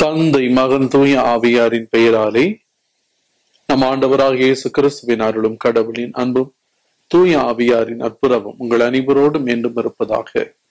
தந்தை மகன் தூய ஆவியாரின் பெயராலே நம் ஆண்டவராக இயேசு கிறிஸ்துவின் அருளும் கடவுளின் அன்பும் தூய ஆவியாரின் அற்புதமும் உங்கள் அனைவரோடும் மீண்டும் இருப்பதாக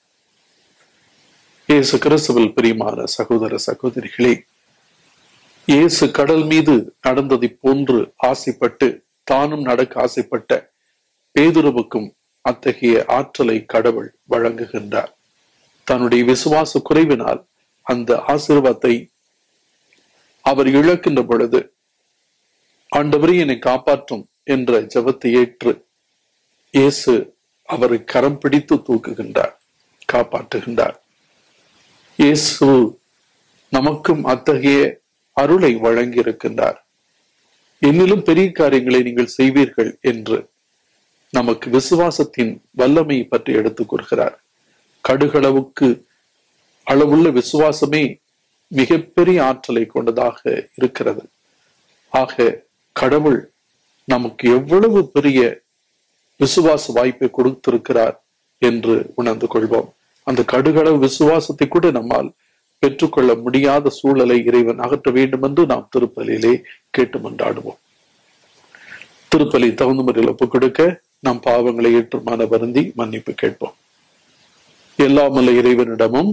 இயேசு கிறிஸ்துவில் பிரியமான சகோதர சகோதரிகளே இயேசு கடல் மீது நடந்ததை போன்று ஆசைப்பட்டு தானும் நடக்க ஆசைப்பட்ட பேதுருவுக்கும் அத்தகைய ஆற்றலை கடவுள் வழங்குகின்றார் தன்னுடைய விசுவாச குறைவினால் அந்த ஆசீர்வாதத்தை அவர் இழக்கின்ற பொழுது ஆண்டவரே என்னை காப்பாற்றும் என்ற ஜெபத்தை ஏற்று இயேசு அவரை கரம் பிடித்து தூக்குகின்றார் காப்பாற்றுகின்றார் இயேசு நமக்கும் அத்தகைய அருளை வழங்கி இருக்கின்றார் என்னிலும் பெரிய காரியங்களை நீங்கள் செய்வீர்கள் என்று நமக்கு விசுவாசத்தின் வல்லமை பற்றி எடுத்துக் கூறுகிறார் கடுகளவுக்கு அளவுள்ள விசுவாசமே மிகப்பெரிய ஆற்றலை கொண்டதாக இருக்கிறது ஆக கடவுள் நமக்கு எவ்வளவு பெரிய விசுவாச வாய்ப்பை கொடுத்திருக்கிறார் என்று உணர்ந்து கொள்வோம் அந்த கடுகளவு விசுவாசத்தை கூட நம்மால் பெற்றுக்கொள்ள முடியாத சூழலை இறைவன் அகற்ற வேண்டும் என்று நாம் திருப்பலியிலே கேட்டு மன்றாடுவோம் திருப்பலி தகுந்த முறையில் ஒப்புக் கொடுக்க நாம் பாவங்களை ஏற்று மன வருந்தி மன்னிப்பு கேட்போம் எல்லாமல்ல இறைவனிடமும்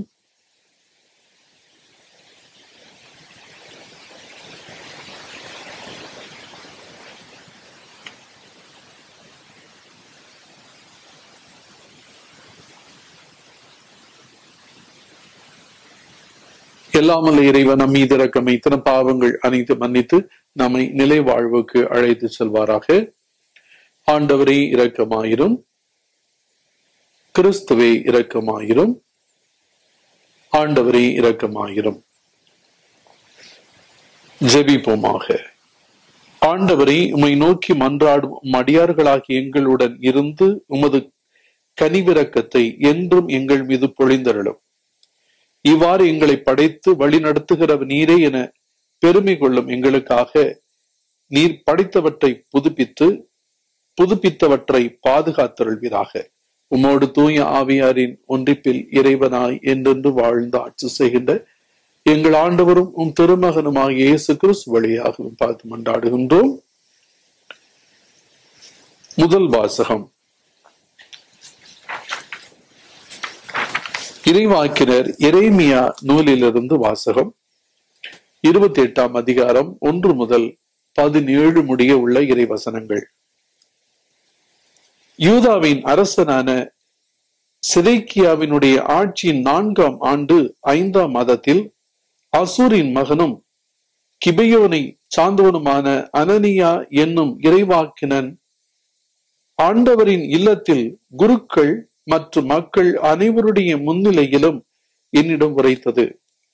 எல்லாமல்ல இறைவன் நம் மீது இறக்கம் இத்தனை பாவங்கள் அனைத்து மன்னித்து நம்மை நிலை வாழ்வுக்கு அழைத்து செல்வாராக ஆண்டவரே இரக்கமாயிரும் கிறிஸ்துவே இரக்கமாயிரும் ஆண்டவரே இரக்கமாயிரும் ஜெபிப்போமாக ஆண்டவரை உம்மை நோக்கி மன்றாடும் உம் அடியார்களாகிய எங்களுடன் இருந்து உமது கனிவிரக்கத்தை என்றும் எங்கள் மீது பொழிந்தருளும் இவ்வாறு எங்களை படைத்து வழி நடத்துகிறவர் நீரே என பெருமை கொள்ளும் எங்களுக்காக நீர் படைத்தவற்றை புதுப்பித்து புதுப்பித்தவற்றை பாதுகாத்தருள்வீராக உம்மோடு தூய ஆவியாரின் ஒன்றிப்பில் இறைவனாய் என்றென்று வாழ்ந்து ஆட்சி செய்கின்ற எங்கள் ஆண்டவரும் உம் திருமகனுமாக இயேசு கிறிஸ்து வழியாகவும் பார்த்து மன்றாடுகின்றோம் முதல் வாசகம் இறைவாக்கினர் இறைமியா நூலிலிருந்து வாசகம் இருபத்தி எட்டாம் அதிகாரம் ஒன்று முதல் பதினேழு முடிய உள்ள இறைவசனங்கள் யூதாவின் அரசனான சிதைக்கியாவினுடைய ஆட்சியின் நான்காம் ஆண்டு ஐந்தாம் மாதத்தில் அசூரின் மகனும் கிபையோனை சார்ந்தவனுமான அனனியா என்னும் இறைவாக்கினன் ஆண்டவரின் இல்லத்தில் குருக்கள் மற்றும் மக்கள் அனைவருடைய முன்னிலையிலும் என்னிடம் உரைத்தது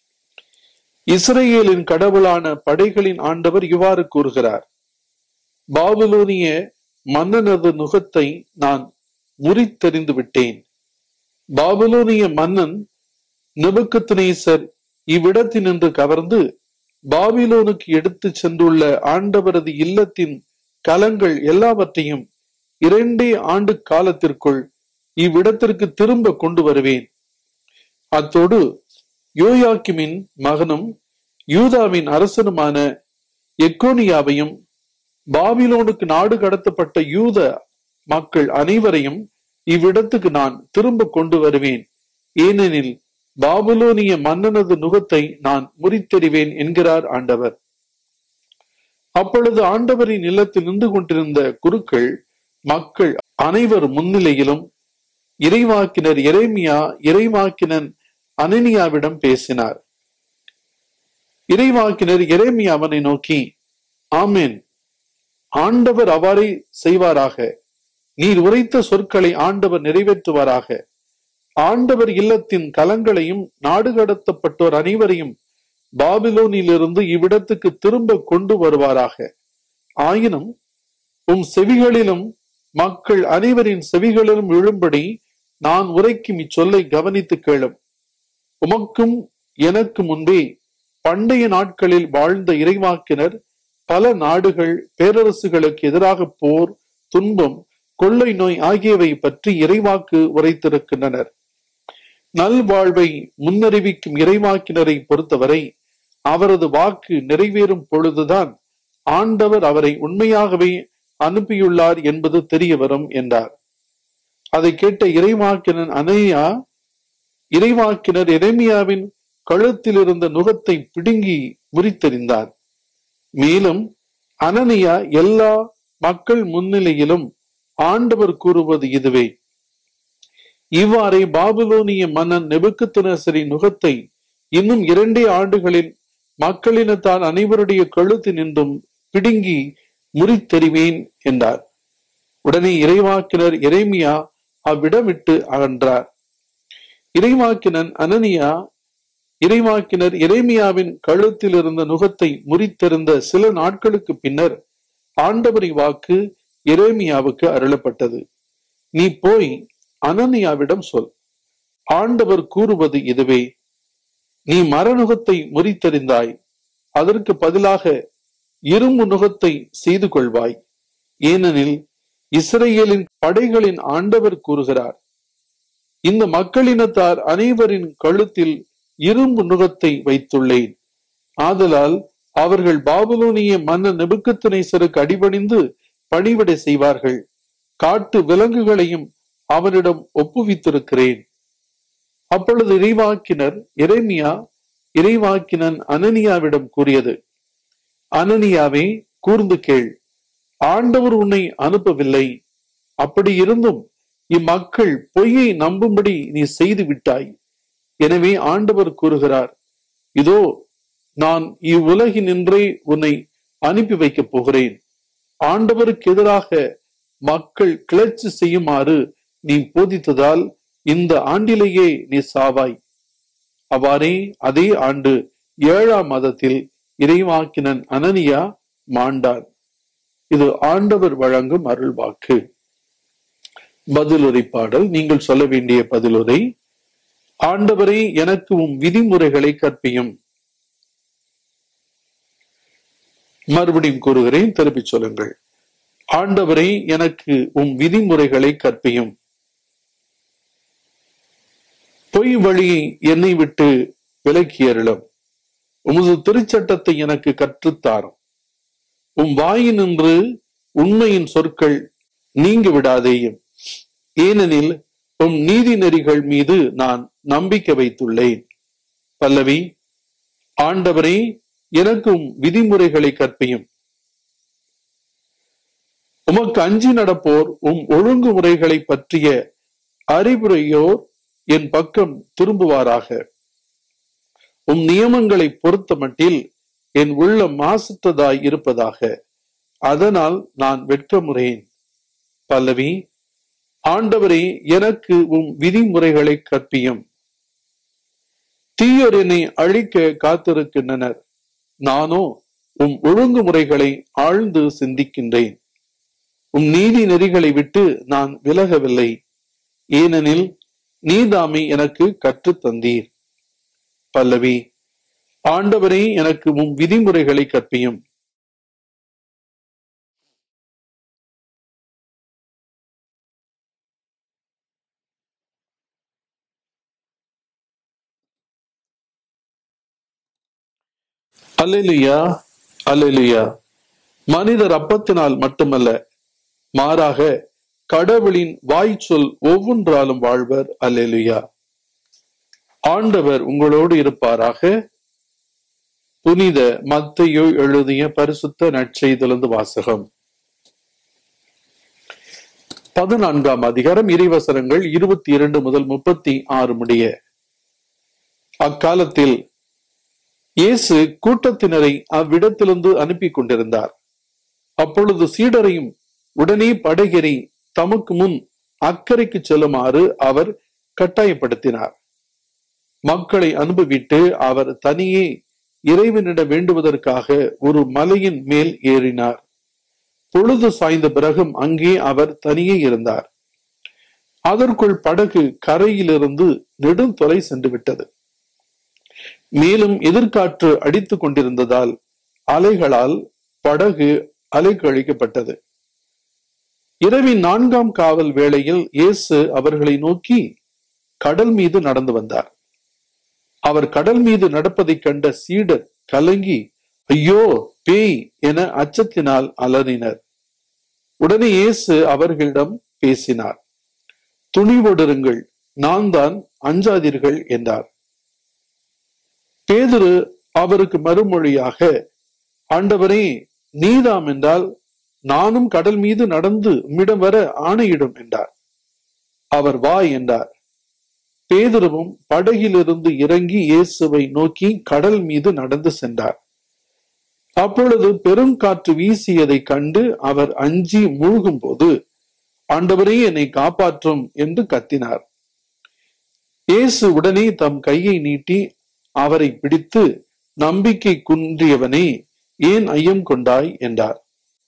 இஸ்ரேலின் கடவுளான படைகளின் ஆண்டவர் இவ்வாறு கூறுகிறார் பாபுலோனிய மன்னனது நுகத்தை நான் முறித்தெறிந்து விட்டேன் பாபுலோனிய மன்னன் நிபுக்கத்னேசர் இவ்விடத்தினின்று கவர்ந்து பாபிலோனுக்கு எடுத்து சென்றுள்ள ஆண்டவரது இல்லத்தின் கலங்கள் எல்லாவற்றையும் இரண்டே ஆண்டு காலத்திற்குள் இவ்விடத்திற்கு திரும்ப கொண்டு வருவேன் அத்தோடு யோயாக்கிமின் மகனும் யூதாவின் அரசனுமான எக்கோனியாவையும் பாபிலோனுக்கு நாடு கடத்தப்பட்ட யூத மக்கள் அனைவரையும் இவ்விடத்துக்கு நான் திரும்ப கொண்டு வருவேன் ஏனெனில் பாபுலோனிய மன்னனது நுகத்தை நான் முறித்தெறிவேன் என்கிறார் ஆண்டவர் அப்பொழுது ஆண்டவரின் இல்லத்தில் நின்று கொண்டிருந்த குருக்கள் மக்கள் அனைவர் முன்னிலையிலும் இறைவாக்கினர் இறைமியா இறைவாக்கினன் அனனியாவிடம் பேசினார் இறைவாக்கினர் இறைமியா அவனை நோக்கி ஆமேன் ஆண்டவர் அவ்வாறே செய்வாராக நீர் உரைத்த சொற்களை ஆண்டவர் நிறைவேற்றுவாராக ஆண்டவர் இல்லத்தின் கலங்களையும் நாடு கடத்தப்பட்டோர் அனைவரையும் பாபிலோனிலிருந்து இவ்விடத்துக்கு திரும்ப கொண்டு வருவாராக ஆயினும் உம் செவிகளிலும் மக்கள் அனைவரின் செவிகளிலும் விழும்படி நான் உரைக்கும் இச்சொல்லை கவனித்து கேளும் உமக்கும் எனக்கு முன்பே பண்டைய நாட்களில் வாழ்ந்த இறைவாக்கினர் பல நாடுகள் பேரரசுகளுக்கு எதிராக போர் துன்பம் கொள்ளை நோய் ஆகியவை பற்றி இறைவாக்கு உரைத்திருக்கின்றனர் நல்வாழ்வை முன்னறிவிக்கும் இறைவாக்கினரை பொறுத்தவரை அவரது வாக்கு நிறைவேறும் பொழுதுதான் ஆண்டவர் அவரை உண்மையாகவே அனுப்பியுள்ளார் என்பது தெரிய வரும் என்றார் அதை கேட்ட இறைவாக்கினன் அனையா இறைவாக்கினர் எரேமியாவின் கழுத்தில் இருந்த நுகத்தை பிடுங்கி முறித்தெறிந்தார் மேலும் அனனியா எல்லா மக்கள் முன்னிலையிலும் ஆண்டவர் கூறுவது இதுவே இவ்வாறே பாபுலோனிய மன்னன் நெபுக்குத்தனசரி நுகத்தை இன்னும் இரண்டே ஆண்டுகளில் மக்களினத்தால் அனைவருடைய கழுத்து நின்றும் பிடுங்கி முறித்தெறிவேன் என்றார் உடனே இறைவாக்கினர் எரேமியா அவ்விடம் விட்டு அகன்றார் இறைவாக்கினன் அனனியா இறைவாக்கினர் எரேமியாவின் கழுத்தில் இருந்த நுகத்தை முறித்தெறிந்த சில நாட்களுக்கு பின்னர் ஆண்டவரி வாக்கு எரேமியாவுக்கு அருளப்பட்டது நீ போய் அனனியாவிடம் சொல் ஆண்டவர் கூறுவது இதுவே நீ மரநுகத்தை முறித்தெறிந்தாய் அதற்கு பதிலாக இரும்பு நுகத்தை செய்து கொள்வாய் ஏனெனில் இஸ்ரேலின் படைகளின் ஆண்டவர் கூறுகிறார் இந்த மக்களினத்தார் அனைவரின் கழுத்தில் இரும்பு நுகத்தை வைத்துள்ளேன் ஆதலால் அவர்கள் பாபுலோனிய மன்னர் நெபுக்கத்தினேசருக்கு அடிபணிந்து பணிவிடை செய்வார்கள் காட்டு விலங்குகளையும் அவனிடம் ஒப்புவித்திருக்கிறேன் அப்பொழுது இறைவாக்கினர் இறைமியா இறைவாக்கினன் அனனியாவிடம் கூறியது அனனியாவே கூர்ந்து கேள் ஆண்டவர் உன்னை அனுப்பவில்லை அப்படி இருந்தும் இம்மக்கள் பொய்யை நம்பும்படி நீ செய்து விட்டாய் எனவே ஆண்டவர் கூறுகிறார் இதோ நான் இவ்வுலகினின்றே உன்னை அனுப்பி வைக்கப் போகிறேன் ஆண்டவருக்கு எதிராக மக்கள் கிளர்ச்சி செய்யுமாறு நீ போதித்ததால் இந்த ஆண்டிலேயே நீ சாவாய் அவ்வாறே அதே ஆண்டு ஏழாம் மாதத்தில் இறைவாக்கினன் அனனியா மாண்டான் இது ஆண்டவர் வழங்கும் அருள் வாக்கு பதிலுரை பாடல் நீங்கள் சொல்ல வேண்டிய பதிலுரை ஆண்டவரே எனக்கு உம் விதிமுறைகளை கற்பியும் மறுபடியும் கூறுகிறேன் திருப்பிச் சொல்லுங்கள் ஆண்டவரே எனக்கு உம் விதிமுறைகளை கற்பியும் பொய் வழியை என்னை விட்டு விலக்கியருளும் உமது திருச்சட்டத்தை எனக்கு கற்றுத்தாரும் உம் வாயினின்று உண்மையின் சொற்கள் நீங்க விடாதேயும் ஏனெனில் உம் நீதி நெறிகள் மீது நான் நம்பிக்கை வைத்துள்ளேன் பல்லவி ஆண்டவரே எனக்கும் விதிமுறைகளை கற்பியும் உமக்கு அஞ்சி நடப்போர் உம் ஒழுங்குமுறைகளை பற்றிய அறிவுரையோர் என் பக்கம் திரும்புவாராக உம் நியமங்களை பொறுத்த மட்டில் என் உள்ளம் மாசற்றதாய் இருப்பதாக அதனால் நான் வெட்கமுறேன் பல்லவி ஆண்டவரே எனக்கு உம் விதிமுறைகளை கற்பியும் தீயோர் என்னை அழிக்க காத்திருக்கின்றனர் நானோ உம் ஒழுங்குமுறைகளை ஆழ்ந்து சிந்திக்கின்றேன் உம் நீதி நெறிகளை விட்டு நான் விலகவில்லை ஏனெனில் நீதாமே எனக்கு கற்றுத் தந்தீர் பல்லவி ஆண்டவரே எனக்கு உம் விதிமுறைகளை கற்பியும் அல்லேலுயா அல்லேலுயா மனிதர் அப்பத்தினால் மட்டுமல்ல மாறாக கடவுளின் வாய்ச்சொல் ஒவ்வொன்றாலும் வாழ்வர் அல்லேலுயா ஆண்டவர் உங்களோடு இருப்பாராக புனித மத்தையோ எழுதிய பரிசுத்த நற்செய்திலிருந்து வாசகம் பதினான்காம் அதிகாரம் இறைவசனங்கள் இருபத்தி இரண்டு முதல் முப்பத்தி ஆறு முடிய அக்காலத்தில் இயேசு கூட்டத்தினரை அவ்விடத்திலிருந்து அனுப்பி கொண்டிருந்தார் அப்பொழுது சீடரையும் உடனே படகேறி தமக்கு முன் அக்கறைக்கு செல்லுமாறு அவர் கட்டாயப்படுத்தினார் மக்களை அனுப்பிவிட்டு அவர் தனியே இறைவனிட வேண்டுவதற்காக ஒரு மலையின் மேல் ஏறினார் பொழுது சாய்ந்த பிறகும் அங்கே அவர் தனியே இருந்தார் அதற்குள் படகு கரையிலிருந்து நெடுந்தொலை சென்று விட்டது மேலும் எதிர்காற்று அடித்துக் கொண்டிருந்ததால் அலைகளால் படகு அலைக்கழிக்கப்பட்டது இரவின் நான்காம் காவல் வேளையில் இயேசு அவர்களை நோக்கி கடல் மீது நடந்து வந்தார் அவர் கடல் மீது நடப்பதைக் கண்ட சீடர் கலங்கி ஐயோ பேய் என அச்சத்தினால் அலறினர் உடனே இயேசு அவர்களிடம் பேசினார் துணிவோடுருங்கள் நான் தான் அஞ்சாதீர்கள் என்றார் பேதுரு அவருக்கு மறுமொழியாக ஆண்டவரே நீதாம் என்றால் நானும் கடல் மீது நடந்து உம்மிடம் வர ஆணையிடும் என்றார் அவர் வா என்றார் பேதுருவும் படகிலிருந்து இறங்கி இயேசுவை நோக்கி கடல் மீது நடந்து சென்றார் அப்பொழுது பெருங்காற்று வீசியதை கண்டு அவர் அஞ்சி மூழ்கும் போது ஆண்டவரே என்னை காப்பாற்றும் என்று கத்தினார் இயேசு உடனே தம் கையை நீட்டி அவரை பிடித்து நம்பிக்கை குன்றியவனே ஏன் ஐயம் கொண்டாய் என்றார்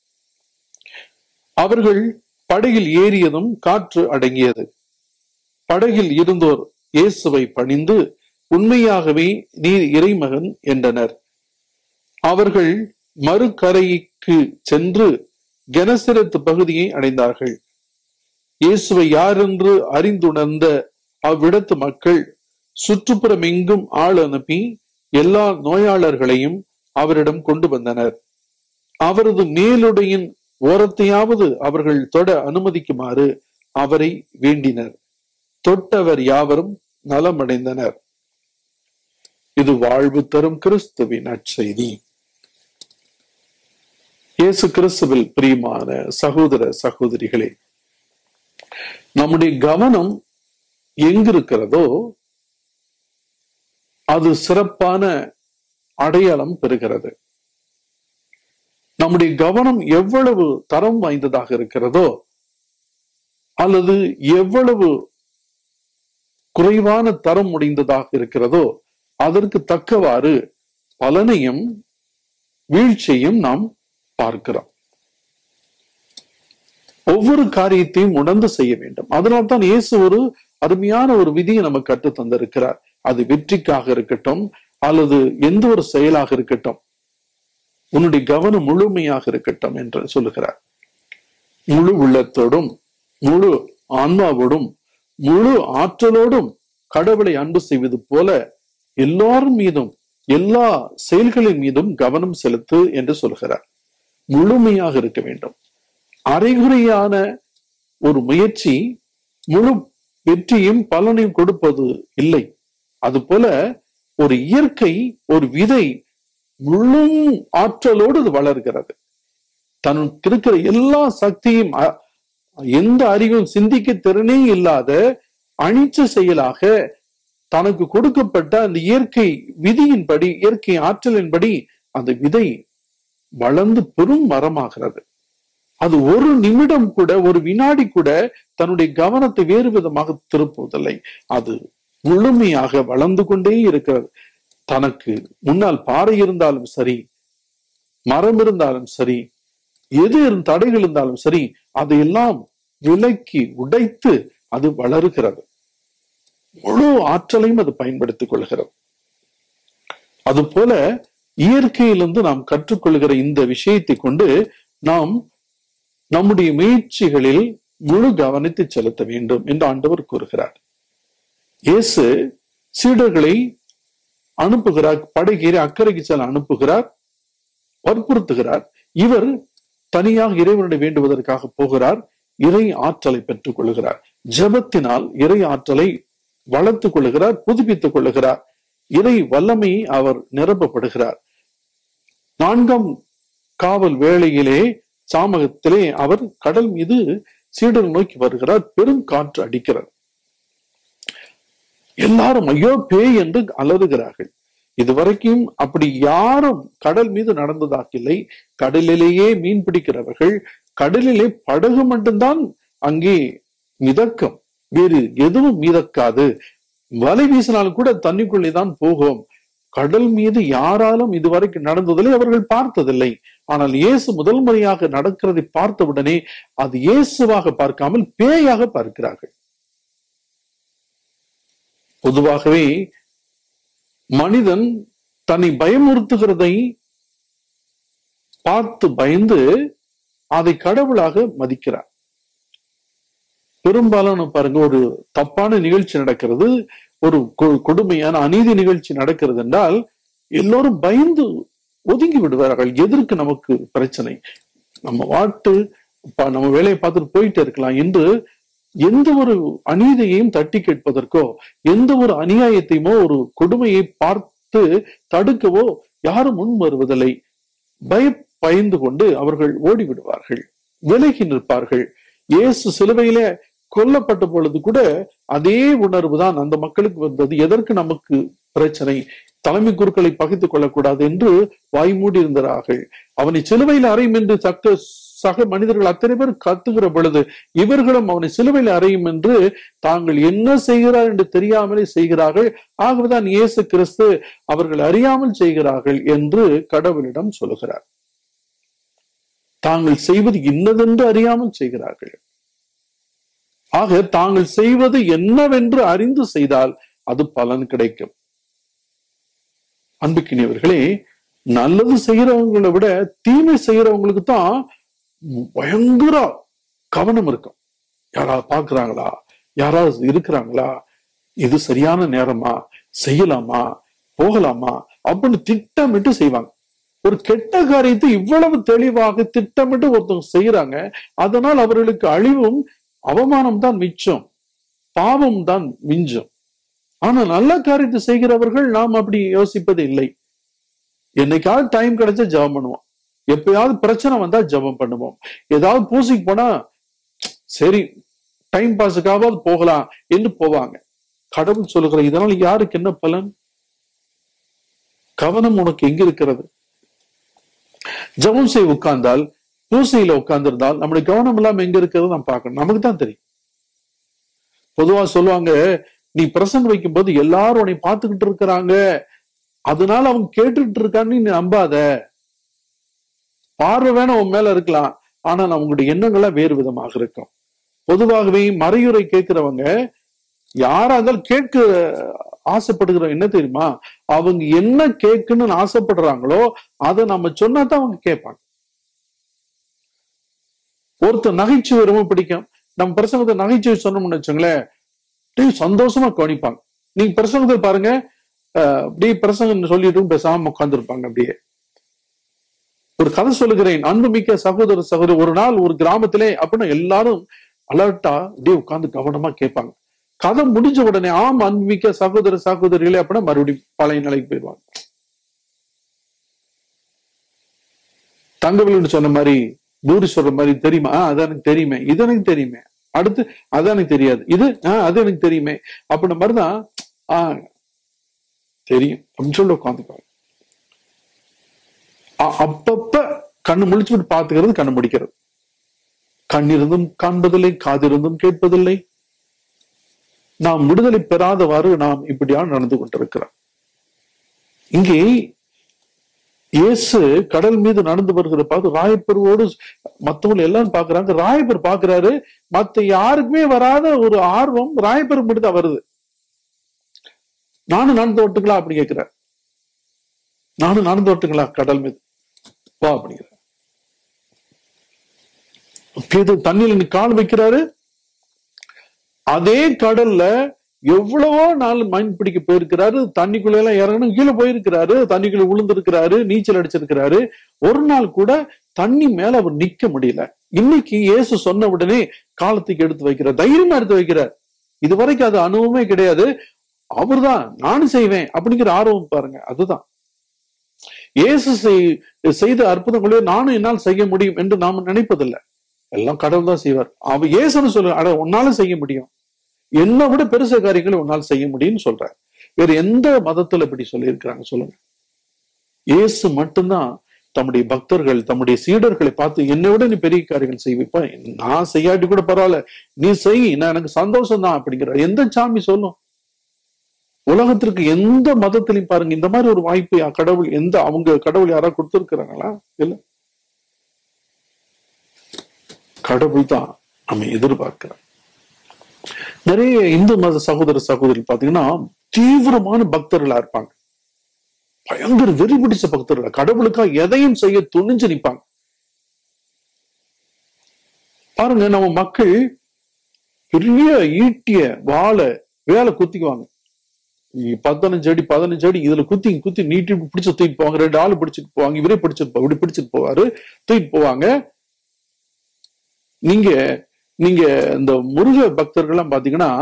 அவர்கள் படகில் ஏறியதும் காற்று அடங்கியது படகில் இருந்தோர் இயேசுவை பணிந்து உண்மையாகவே நீர் இறைமகன் என்றனர் அவர்கள் மறுகரைக்கு சென்று கெனசிரத்து பகுதியை அடைந்தார்கள் இயேசுவை யாரென்று அறிந்துணர்ந்த அவ்விடத்து மக்கள் சுற்றுப்புறம் எங்கும் ஆள் அனுப்பி எல்லா நோயாளர்களையும் அவரிடம் கொண்டு வந்தனர் அவரது மேலுடையின் ஓரத்தையாவது அவர்கள் தொட அனுமதிக்குமாறு அவரை வேண்டினர் தொட்டவர் யாவரும் நலமடைந்தனர் இது வாழ்வு தரும் கிறிஸ்துவின் நற்செய்தி இயேசு கிறிஸ்துவில் பிரியமான சகோதர சகோதரிகளே நம்முடைய கவனம் எங்கிருக்கிறதோ அது சிறப்பான அடையாளம் பெறுகிறது நம்முடைய கவனம் எவ்வளவு தரம் வாய்ந்ததாக இருக்கிறதோ அல்லது எவ்வளவு குறைவான தரம் முடிந்ததாக இருக்கிறதோ அதற்கு தக்கவாறு பலனையும் வீழ்ச்சியையும் நாம் பார்க்கிறோம் ஒவ்வொரு காரியத்தையும் உணர்ந்து செய்ய வேண்டும் அதனால்தான் இயேசு ஒரு அருமையான ஒரு விதியை நமக்கு கற்று தந்திருக்கிறார் அது வெற்றிக்காக இருக்கட்டும் அல்லது எந்த ஒரு செயலாக இருக்கட்டும் உன்னுடைய கவனம் முழுமையாக இருக்கட்டும் என்று சொல்லுகிறார் முழு உள்ளத்தோடும் முழு ஆன்மாவோடும் முழு ஆற்றலோடும் கடவுளை அன்பு செய்வது போல எல்லாரும் மீதும் எல்லா செயல்களின் மீதும் கவனம் செலுத்து என்று சொல்கிறார் முழுமையாக இருக்க வேண்டும் அரைகுறையான ஒரு முயற்சி முழு வெற்றியும் பலனையும் கொடுப்பது இல்லை அதுபோல ஒரு இயற்கை ஒரு விதை முழு ஆற்றலோடு அது வளர்கிறது தனக்கு இருக்கிற எல்லா சக்தியும் அ- எந்த அறிவும் சிந்திக்க திறனே இல்லாத அணிச்ச செயலாக தனக்கு கொடுக்கப்பட்ட அந்த இயற்கை விதியின்படி இயற்கை ஆற்றலின்படி அந்த விதை வளர்ந்து பெரும் மரமாகிறது அது ஒரு நிமிடம் கூட ஒரு வினாடி கூட தன்னுடைய கவனத்தை வேறு விதமாக திருப்புவதில்லை அது முழுமையாக வளர்ந்து கொண்டே இருக்கிறது தனக்கு முன்னால் பாறை இருந்தாலும் சரி மரம் இருந்தாலும் சரி எது இருந்த தடைகள் இருந்தாலும் சரி அதையெல்லாம் விலக்கி உடைத்து அது வளருகிறது முழு ஆற்றலையும் அது பயன்படுத்திக் கொள்கிறது அதுபோல இயற்கையிலிருந்து நாம் கற்றுக்கொள்கிற இந்த விஷயத்தை கொண்டு நாம் நம்முடைய முயற்சிகளில் முழு கவனத்தை செலுத்த வேண்டும் என்று ஆண்டவர் கூறுகிறார் இயேசு சீடர்களை அனுப்புகிறார் படகேறி அக்கறைக்கு செல்ல அனுப்புகிறார் வற்புறுத்துகிறார் இவர் தனியாக இறைவனுடைய வேண்டுவதற்காக போகிறார் இறை ஆற்றலை பெற்றுக் கொள்கிறார் ஜெபத்தினால் இறை ஆற்றலை வளர்த்துக் கொள்கிறார் புதுப்பித்துக் கொள்கிறார் இறை வல்லமையை அவர் நிரப்பப்படுகிறார் நான்காம் காவல் வேளையிலே சாமகத்திலே அவர் கடல் மீது சீடர் நோக்கி வருகிறார் பெரும் காற்று அடிக்கிறது எல்லாரும் ஐயோ பேய் என்று அலறுகிறார்கள் இதுவரைக்கும் அப்படி யாரும் கடல் மீது நடந்ததாக இல்லை கடலிலேயே மீன் பிடிக்கிறவர்கள் கடலிலே படகு மட்டும்தான் அங்கே மிதக்கும் வேறு எதுவும் மிதக்காது வலை வீசினாலும் கூட தண்ணிக்குள்ளே தான் போகும் கடல் மீது யாராலும் இதுவரைக்கும் நடந்ததில்லை அவர்கள் பார்த்ததில்லை ஆனால் இயேசு முதல் முறையாக நடக்கிறதை பார்த்தவுடனே அது இயேசுவாக பார்க்காமல் பேயாக பார்க்கிறார்கள் பொதுவாகவே மனிதன் தன்னை பயமுறுத்துகிறதை பார்த்து பயந்து அதை கடவுளாக மதிக்கிறார் பெரும்பாலான பாருங்க ஒரு தப்பான நிகழ்ச்சி நடக்கிறது ஒரு கொ- கொடுமையான அநீதி நிகழ்ச்சி நடக்கிறது என்றால் எல்லோரும் பயந்து ஒதுங்கி விடுவார்கள் எதற்கு நமக்கு பிரச்சனை நம்ம வாட்டு ப- நம்ம வேலையை பார்த்துட்டு போயிட்டு இருக்கலாம் என்று எந்த ஒரு அநீதியையும் தட்டி கேட்பதற்கோ எந்த ஒரு அநியாயத்தையுமோ ஒரு கொடுமையை பார்த்து தடுக்கவோ யாரும் முன் வருவதில்லை பய பயந்து கொண்டு அவர்கள் ஓடி விடுவார்கள் விலகி நிற்பார்கள் இயேசு சிலுவையிலே கொல்லப்பட்ட பொழுது கூட அதே உணர்வு தான் அந்த மக்களுக்கு வந்தது எதற்கு நமக்கு பிரச்சனை தலைமை குருக்களை பகிர்ந்து கொள்ளக்கூடாது என்று வாய்மூடி இருந்தார்கள் அவனை சிலுவையில் அறையும் என்று சக்க சக மனிதர்கள் அத்தனை பேர் கத்துகிற பொழுது இவர்களும் அவனை சிலுவையில் அறையும் என்று தாங்கள் என்ன செய்கிறார் என்று தெரியாமலே செய்கிறார்கள் ஆகவேதான் இயேசு கிறிஸ்து அவர்கள் அறியாமல் செய்கிறார்கள் என்று கடவுளிடம் சொல்லுகிறார் தாங்கள் செய்வது இன்னதென்று அறியாமல் செய்கிறார்கள் ஆக தாங்கள் செய்வது என்னவென்று அறிந்து செய்தால் அது பலன் கிடைக்கும் அன்புக்கினியவர்களே நல்லது செய்யறவங்களை விட தீமை செய்யறவங்களுக்கு தான் பயங்கர கவனம் இருக்கும் யாராவது பாக்குறாங்களா யாராவது இருக்கிறாங்களா இது சரியான நேரமா செய்யலாமா போகலாமா அப்படின்னு திட்டமிட்டு செய்வாங்க ஒரு கெட்ட காரியத்தை இவ்வளவு தெளிவாக திட்டமிட்டு ஒருத்தவங்க செய்யறாங்க அதனால் அவர்களுக்கு அழிவும் அவமானம் தான் மிச்சம் பாவம் தான் மிஞ்சம் ஆனா நல்ல காரியத்தை செய்கிறவர்கள் நாம் அப்படி யோசிப்பது இல்லை என்னைக்காவது டைம் கிடைச்சா ஜெபம் பண்ணுவோம் எப்பயாவது பிரச்சனை வந்தா ஜெபம் பண்ணுவோம் ஏதாவது பூசிக்கு போனா சரி டைம் பாஸுக்காவது போகலாம் என்று போவாங்க கடவுள் சொல்லுகிற இதனால் யாருக்கு என்ன பலன் கவனம் உனக்கு எங்க இருக்கிறது ஜெபம் செய்ய உட்கார்ந்தால் பூசையில உட்கார்ந்திருந்தால் நம்முடைய கவனம் இல்லாம எங்க இருக்கிறது நாம் பார்க்கணும் நமக்கு தான் தெரியும் பொதுவா சொல்லுவாங்க நீ பிரசங்க வைக்கும் போது எல்லாரும் உன்னை பார்த்துக்கிட்டு இருக்கிறாங்க அதனால அவங்க கேட்டுட்டு இருக்கான்னு நீ நம்பாத பார்வை வேணா உன் மேல இருக்கலாம் ஆனா அவங்களுடைய எண்ணங்கள்லாம் வேறு விதமாக இருக்கும் பொதுவாகவே மறையுறை கேட்கிறவங்க யாரா இருந்தாலும் கேட்க ஆசைப்படுகிற என்ன தெரியுமா அவங்க என்ன கேட்கணும்னு ஆசைப்படுறாங்களோ அதை நம்ம சொன்னா தான் அவங்க கேட்பாங்க ஒருத்தர் நகைச்சுவை ரொம்ப பிடிக்கும் நம்ம பிரசங்கத்தை நகைச்சுவை சொன்னோம்னு வச்சுங்களேன் அப்படியே சந்தோஷமா கவனிப்பாங்க நீங்க பிரசங்கத்தை பாருங்க அஹ், அப்படியே பிரசங்கம் சொல்லிட்டு பேசாம உட்கார்ந்துருப்பாங்க அப்படியே ஒரு கதை சொல்லுகிறேன் அன்புமிக்க சகோதர சகோதரி ஒரு நாள் ஒரு கிராமத்திலே அப்படின்னு எல்லாரும் அலர்ட்டா அப்படியே உட்கார்ந்து கவனமா கேட்பாங்க கதை முடிஞ்ச உடனே ஆம் அன்புமிக்க சகோதர சகோதரிகளே அப்படின்னா மறுபடியும் பழைய நிலைக்கு போயிடுவாங்க தங்கவேலு சொன்ன மாதிரி பூரி சொல்ற மாதிரி தெரியுமா ஆஹ் அது எனக்கு தெரியுமே இது எனக்கு தெரியுமே அடுத்து அது எனக்கு தெரியாது இது ஆஹ் அது எனக்கு தெரியுமே அப்படின்ன மாதிரிதான் ஆஹ் தெரியும் அப்படின்னு சொல்லி உட்காந்துப்பாங்க அ- அப்பப்ப கண்ணு முழிச்சு விட்டு பாத்துக்கிறது கண்ணு முடிக்கிறது கண்ணிருந்தும் காண்பதில்லை காதிருந்தும் கேட்பதில்லை நாம் விடுதலை பெறாதவாறு நாம் இப்படியா நடந்து கொண்டிருக்கிறோம் இங்கே இயேசு கடல் மீது நடந்து வருகிற பார்த்து ராயப்பெருவோடு மத்தவங்க எல்லாரும் பாக்குறாங்க ராயப்பர் பாக்குறாரு மத்த யாருக்குமே வராத ஒரு ஆர்வம் ராயப்பெரு மட்டும் தான் வருது நானும் நடந்து வரட்டுங்களா அப்படி கேட்கிறார் நானும் நடந்து வரட்டுங்களா கடல் மீது வா அப்படிங்கிற இது தண்ணியில நீ கால் வைக்கிறாரு அதே கடல்ல எவ்வளவோ நாள் மீன் பிடிக்க போயிருக்கிறாரு தண்ணிக்குள்ள எல்லாம் இறங்கணும் கீழே போயிருக்கிறாரு தண்ணிக்குள்ள விழுந்திருக்கிறாரு நீச்சல் அடிச்சிருக்கிறாரு ஒரு நாள் கூட தண்ணி மேல அவர் நிக்க முடியல இன்னைக்கு இயேசு சொன்ன உடனே காலத்துக்கு எடுத்து வைக்கிறார் தைரியமா எடுத்து வைக்கிறார் இது வரைக்கும் அது அனுபவமே கிடையாது அவர்தான் நானும் செய்வேன் அப்படிங்கிற ஆர்வம் பாருங்க அதுதான் இயேசு செய்- செய்த அற்புதங்களே நானும் என்னால் செய்ய முடியும் என்று நாம நினைப்பதில்லை எல்லாம் கடவுள் தான் செய்வார் அவ இயேசுன்னு சொல்லு அட உன்னால செய்ய முடியும் என்னை விட பெருச காரியங்களை உன்னால் செய்ய முடியும்னு சொல்றார் வேற எந்த மதத்துல இப்படி சொல்லியிருக்கிறாங்க சொல்லுங்க இயேசு மட்டும்தான் தம்முடைய பக்தர்கள் தம்முடைய சீடர்களை பார்த்து என்னை விட நீ பெரிய காரியங்கள் செய்விப்ப நான் செய்யாட்டி கூட பரவாயில்ல நீ செய் நான் எனக்கு சந்தோஷம் தான் அப்படிங்கிற எந்த சாமி சொல்லும் உலகத்திற்கு எந்த மதத்திலையும் பாருங்க இந்த மாதிரி ஒரு வாய்ப்பு யா- கடவுள் எந்த அவங்க கடவுள் யாராவது கொடுத்திருக்கிறாங்களா இல்ல கடவுள் தான் நம்ம எதிர்பார்க்கிறோம் நிறைய இந்து மத சகோதர சகோதரி பாத்தீங்கன்னா தீவிரமான பக்தர்களா இருப்பாங்க பயங்கர வெறி பிடிச்ச பக்தர்கள் கடவுளுக்கா எதையும் செய்ய துணிஞ்சு நிப்பாங்க பாருங்க நம்ம மக்கள் பெரிய ஈட்டிய வாழை வேலை குத்திக்குவாங்க பதினஞ்சு அடி பதினஞ்சு அடி இதுல குத்தி குத்தி நீட்டி பிடிச்சு தூக்கிட்டு போவாங்க ரெண்டு ஆள் பிடிச்சிட்டு போவாங்க இவரே பிடிச்சிட்டு போ- இப்படி பிடிச்சிட்டு போவாரு தூக்கிட்டு போவாங்க நீங்க நீங்க இந்த முருக பக்தர்கள் எல்லாம் பாத்தீங்கன்னா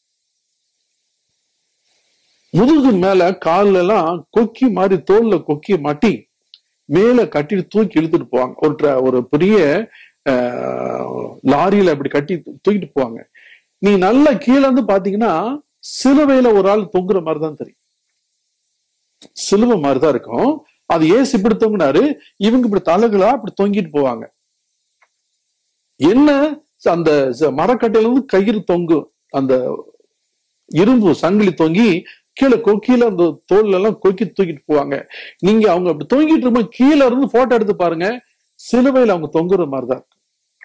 முதுகு மேல கால்ல எல்லாம் கொக்கி மாதிரி தோல்ல கொக்கி மாட்டி மேல கட்டிட்டு தூக்கி இழுத்துட்டு போவாங்க ஒரு tra- ஒரு பெரிய ஆஹ், லாரியில அப்படி கட்டி தூ- தூக்கிட்டு போவாங்க நீ நல்லா கீழே இருந்து பாத்தீங்கன்னா சிலுவையில ஒரு ஆள் தொங்குற மாதிரி தான் தெரியும் சிலுவை மாதிரி தான் இருக்கும் அது ஏசு இப்படி தொங்குனாரு இவங்க இப்படி தலைகளா இப்படி தொங்கிட்டு போவாங்க என்ன அந்த ச- மரக்கட்டையில இருந்து கயிறு தொங்கும் அந்த இரும்பு சங்கிலி தொங்கி கீழே கொக்கியில அந்த தோல்ல எல்லாம் கொக்கி தூக்கிட்டு போவாங்க நீங்க அவங்க அப்படி தொங்கிட்டு இருக்கும்போது கீழே இருந்து போட்டோ எடுத்து பாருங்க சிலுவையில அவங்க தொங்குற மாதிரிதான் இருக்கு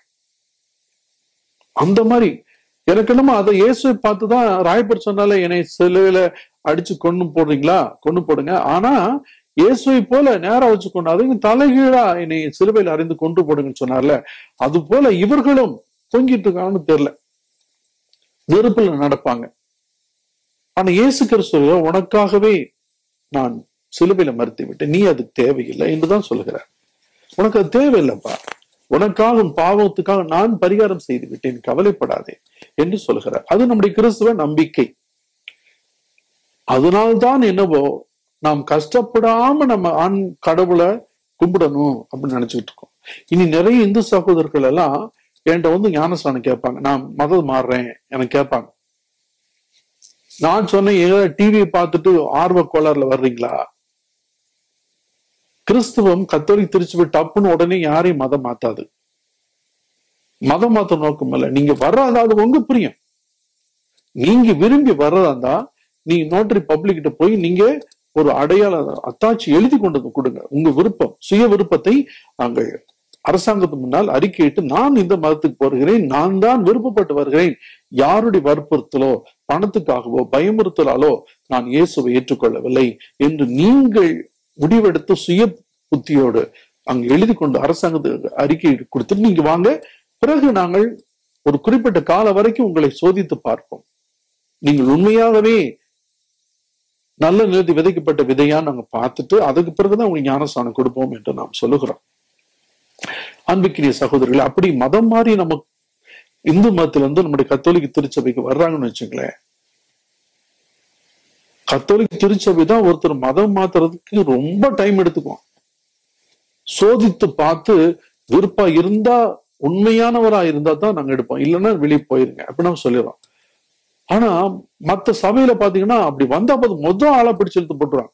அந்த மாதிரி எனக்கு என்னமோ அதை இயேசுவை பார்த்துதான் ராயப்பர் சொன்னால என்னை சிலுவையில அடிச்சு கொண்டு போடுறீங்களா கொண்டு போடுங்க ஆனா இயேசுவை போல நேரா வச்சு கொண்டு அதுவும் தலைகீழா என்னை சிலுவையில் அறிந்து கொண்டு போடுங்கன்னு சொன்னார்ல அது போல இவர்களும் தொங்கிட்டு இருக்காங்கன்னு தெரியல நெருப்புல நடப்பாங்க ஆனா இயேசு கிறிஸ்துவ உனக்காகவே நான் சிலுவையில மறுத்து விட்டேன் நீ அது தேவையில்லை என்றுதான் சொல்கிறார் உனக்கு அது தேவையில்லைப்பா உனக்காக உன் பாவத்துக்காக நான் பரிகாரம் செய்து விட்டேன் கவலைப்படாதே என்று சொல்கிறார் அது நம்முடைய கிறிஸ்துவ நம்பிக்கை அதனால்தான் என்னவோ நாம் கஷ்டப்படாம நம்ம ஆண் கடவுளை கும்பிடணும் அப்படின்னு நினைச்சுக்கிட்டு இருக்கோம் இனி நிறைய இந்து சகோதரர்கள் எல்லாம் என்கிட்ட வந்து ஞானஸ்தானம் கேட்பாங்க நான் மதம் மாறுறேன் எனக்கு கேட்பாங்க நான் சொன்னேன் ஏதோ டிவியை பார்த்துட்டு ஆர்வ கோளாறுல வர்றீங்களா கிறிஸ்துவம் கத்தோலிக் திருச்சி டப்புன்னு உடனே யாரையும் மதம் மாத்தாது மதம் மாத்த நோக்கம் இல்ல நீங்க வர்றதா அது உங்க பிரியம் நீங்க விரும்பி வர்றதா இருந்தா நீங்க நோட்டரி பப்ளிக் கிட்ட போய் நீங்க ஒரு அடையாள அத்தாட்சி எழுதி கொண்டு வந்து கொடுங்க உங்க விருப்பம் சுய விருப்பத்தை அங்க அரசாங்கத்து முன்னால் அறிக்கையிட்டு நான் இந்த மதத்துக்கு போகிறேன் நான் தான் விருப்பப்பட்டு வருகிறேன் யாருடைய வற்புறுத்தலோ பணத்துக்காகவோ பயமுறுத்தலாலோ நான் இயேசுவை ஏற்றுக்கொள்ளவில்லை என்று நீங்கள் முடிவெடுத்து சுய புத்தியோடு அங்க எழுதி கொண்டு அரசாங்கத்துக்கு அறிக்கை கொடுத்துட்டு நீங்க வாங்க பிறகு நாங்கள் ஒரு குறிப்பிட்ட கால வரைக்கும் உங்களை சோதித்து பார்ப்போம் நீங்கள் உண்மையாகவே நல்ல நிலத்தில் விதைக்கப்பட்ட விதையா நாங்க பார்த்துட்டு அதுக்கு பிறகுதான் உங்களுக்கு ஞானஸ்தானம் கொடுப்போம் என்று நாம் சொல்லுகிறோம் அன்பிக்கிரிய சகோதரர்களே அப்படி மதம் மாறி நம்ம இந்து மதத்துல இருந்து நம்முடைய கத்தோலிக்க திருச்சபைக்கு வர்றாங்கன்னு வச்சுங்களேன் கத்தோலிக்க திருச்சபை தான் ஒருத்தர் மதம் மாத்துறதுக்கு ரொம்ப டைம் எடுத்துக்குவோம் சோதித்து பார்த்து விருப்பம் இருந்தா உண்மையானவரா இருந்தா தான் நாங்க எடுப்போம் இல்லைன்னா வெளியே போயிருங்க அப்படி நம்ம சொல்லிடுறோம் ஆனா மத்த சபையில பாத்தீங்கன்னா அப்படி வந்தா போது மொதல் ஆளா பிடிச்சு இழுத்து போட்டுருவாங்க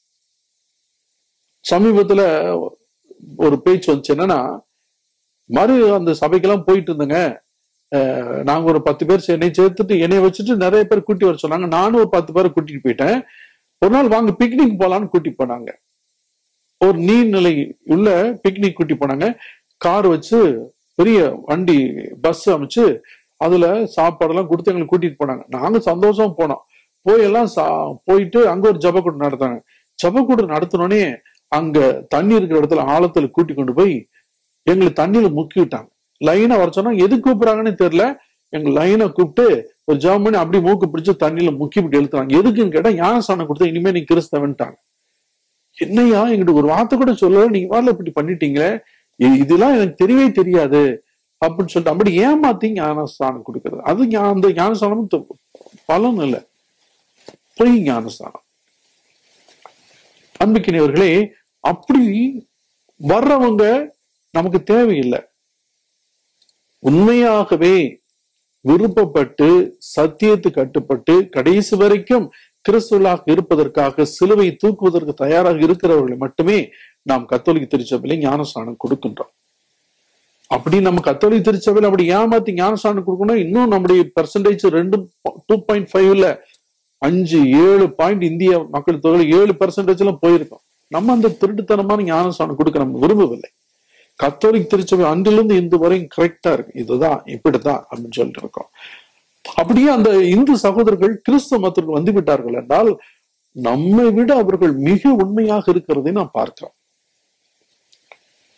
சமீபத்துல ஒரு பேச்சு வந்துச்சு என்னன்னா மறு அந்த சபைக்கெல்லாம் போயிட்டு இருந்தேங்க அஹ் நாங்க ஒரு பத்து பேர் என்னை சேர்த்துட்டு என்னைய வச்சுட்டு நிறைய பேர் கூட்டி வர சொன்னாங்க நானும் ஒரு பத்து பேரை கூட்டிட்டு போயிட்டேன் ஒரு நாள் வாங்க பிக்னிக் போலான்னு கூட்டி போனாங்க ஒரு நீர்நிலை உள்ள பிக்னிக் கூட்டி போனாங்க கார் வச்சு பெரிய வண்டி பஸ் அமைச்சு அதுல சாப்பாடெல்லாம் கொடுத்து எங்களுக்கு கூட்டிட்டு போனாங்க நாங்க சந்தோஷமா போனோம் போய் எல்லாம் சா- போயிட்டு அங்க ஒரு ஜபக்கூடு நடத்தாங்க ஜபக்கூடு நடத்தினோடனே அங்க தண்ணி இருக்கிற இடத்துல ஆழத்துல கூட்டி கொண்டு போய் எங்களை தண்ணியில முக்கி விட்டாங்க லைனா வர சொன்னா எது கூப்பிடுறாங்கன்னு தெரியல எங்க லைனை கூப்பிட்டு ஒரு ஜாம் பண்ணி அப்படியே மூக்கு பிடிச்சு தண்ணியில முக்கி விட்டு எழுத்துறாங்க எதுக்குன்னு கேட்டா ஞானஸ்தானம் கொடுத்தா இனிமே நீ கிறிஸ்தவன்ட்டாங்க என்னையா எங்கிட்ட ஒரு வார்த்தை கூட சொல்லல நீங்க வரல இப்படி பண்ணிட்டீங்களே இ- இதெல்லாம் எனக்கு தெரியவே தெரியாது அப்படின்னு சொல்லிட்டு அப்படி ஏமாத்தி ஞானஸ்தானம் கொடுக்கறது அது ஞா- அந்த ஞானஸ்தானம் த- பலன் இல்லை பொய் ஞானஸ்தானம் அன்புக்கினியவர்களே அப்படி வர்றவங்க நமக்கு தேவையில்லை உண்மையாகவே விருப்பப்பட்டு சத்தியத்துக்கு கட்டுப்பட்டு கடைசி வரைக்கும் கிறிஸ்துவலாக இருப்பதற்காக சிலுவை தூக்குவதற்கு தயாராக இருக்கிறவர்களை மட்டுமே நாம் கத்தோலிக்க திருச்சபையில ஞானஸ்தானம் கொடுக்கின்றோம் அப்படி நம்ம கத்தோலிக்க திருச்சபையில அப்படி ஏமாத்தி ஞானஸ்தானம் கொடுக்கணும் இன்னும் நம்முடைய பெர்சன்டேஜ் ரெண்டு டூ பாயிண்ட் ஃபைவ்ல அஞ்சு ஏழு பாயிண்ட் இந்திய மக்கள் தொகை ஏழு பெர்சன்டேஜ் எல்லாம் போயிருக்கோம் நம்ம அந்த திருட்டுத்தனமான ஞானஸ்தானம் கொடுக்க நம்ம விரும்பவில்லை கத்தோலிக் திருச்சபை அன்றிலிருந்து இந்து வரையும் கரெக்டா இருக்கு இதுதான் இப்படித்தான் அப்படின்னு சொல்லிட்டு இருக்கோம் அப்படியே அந்த இந்து சகோதரர்கள் கிறிஸ்துவ மதத்திற்கு வந்து விட்டார்கள் என்றால் நம்மை விட அவர்கள் மிக உண்மையாக இருக்கிறதை நாம் பார்க்கிறோம்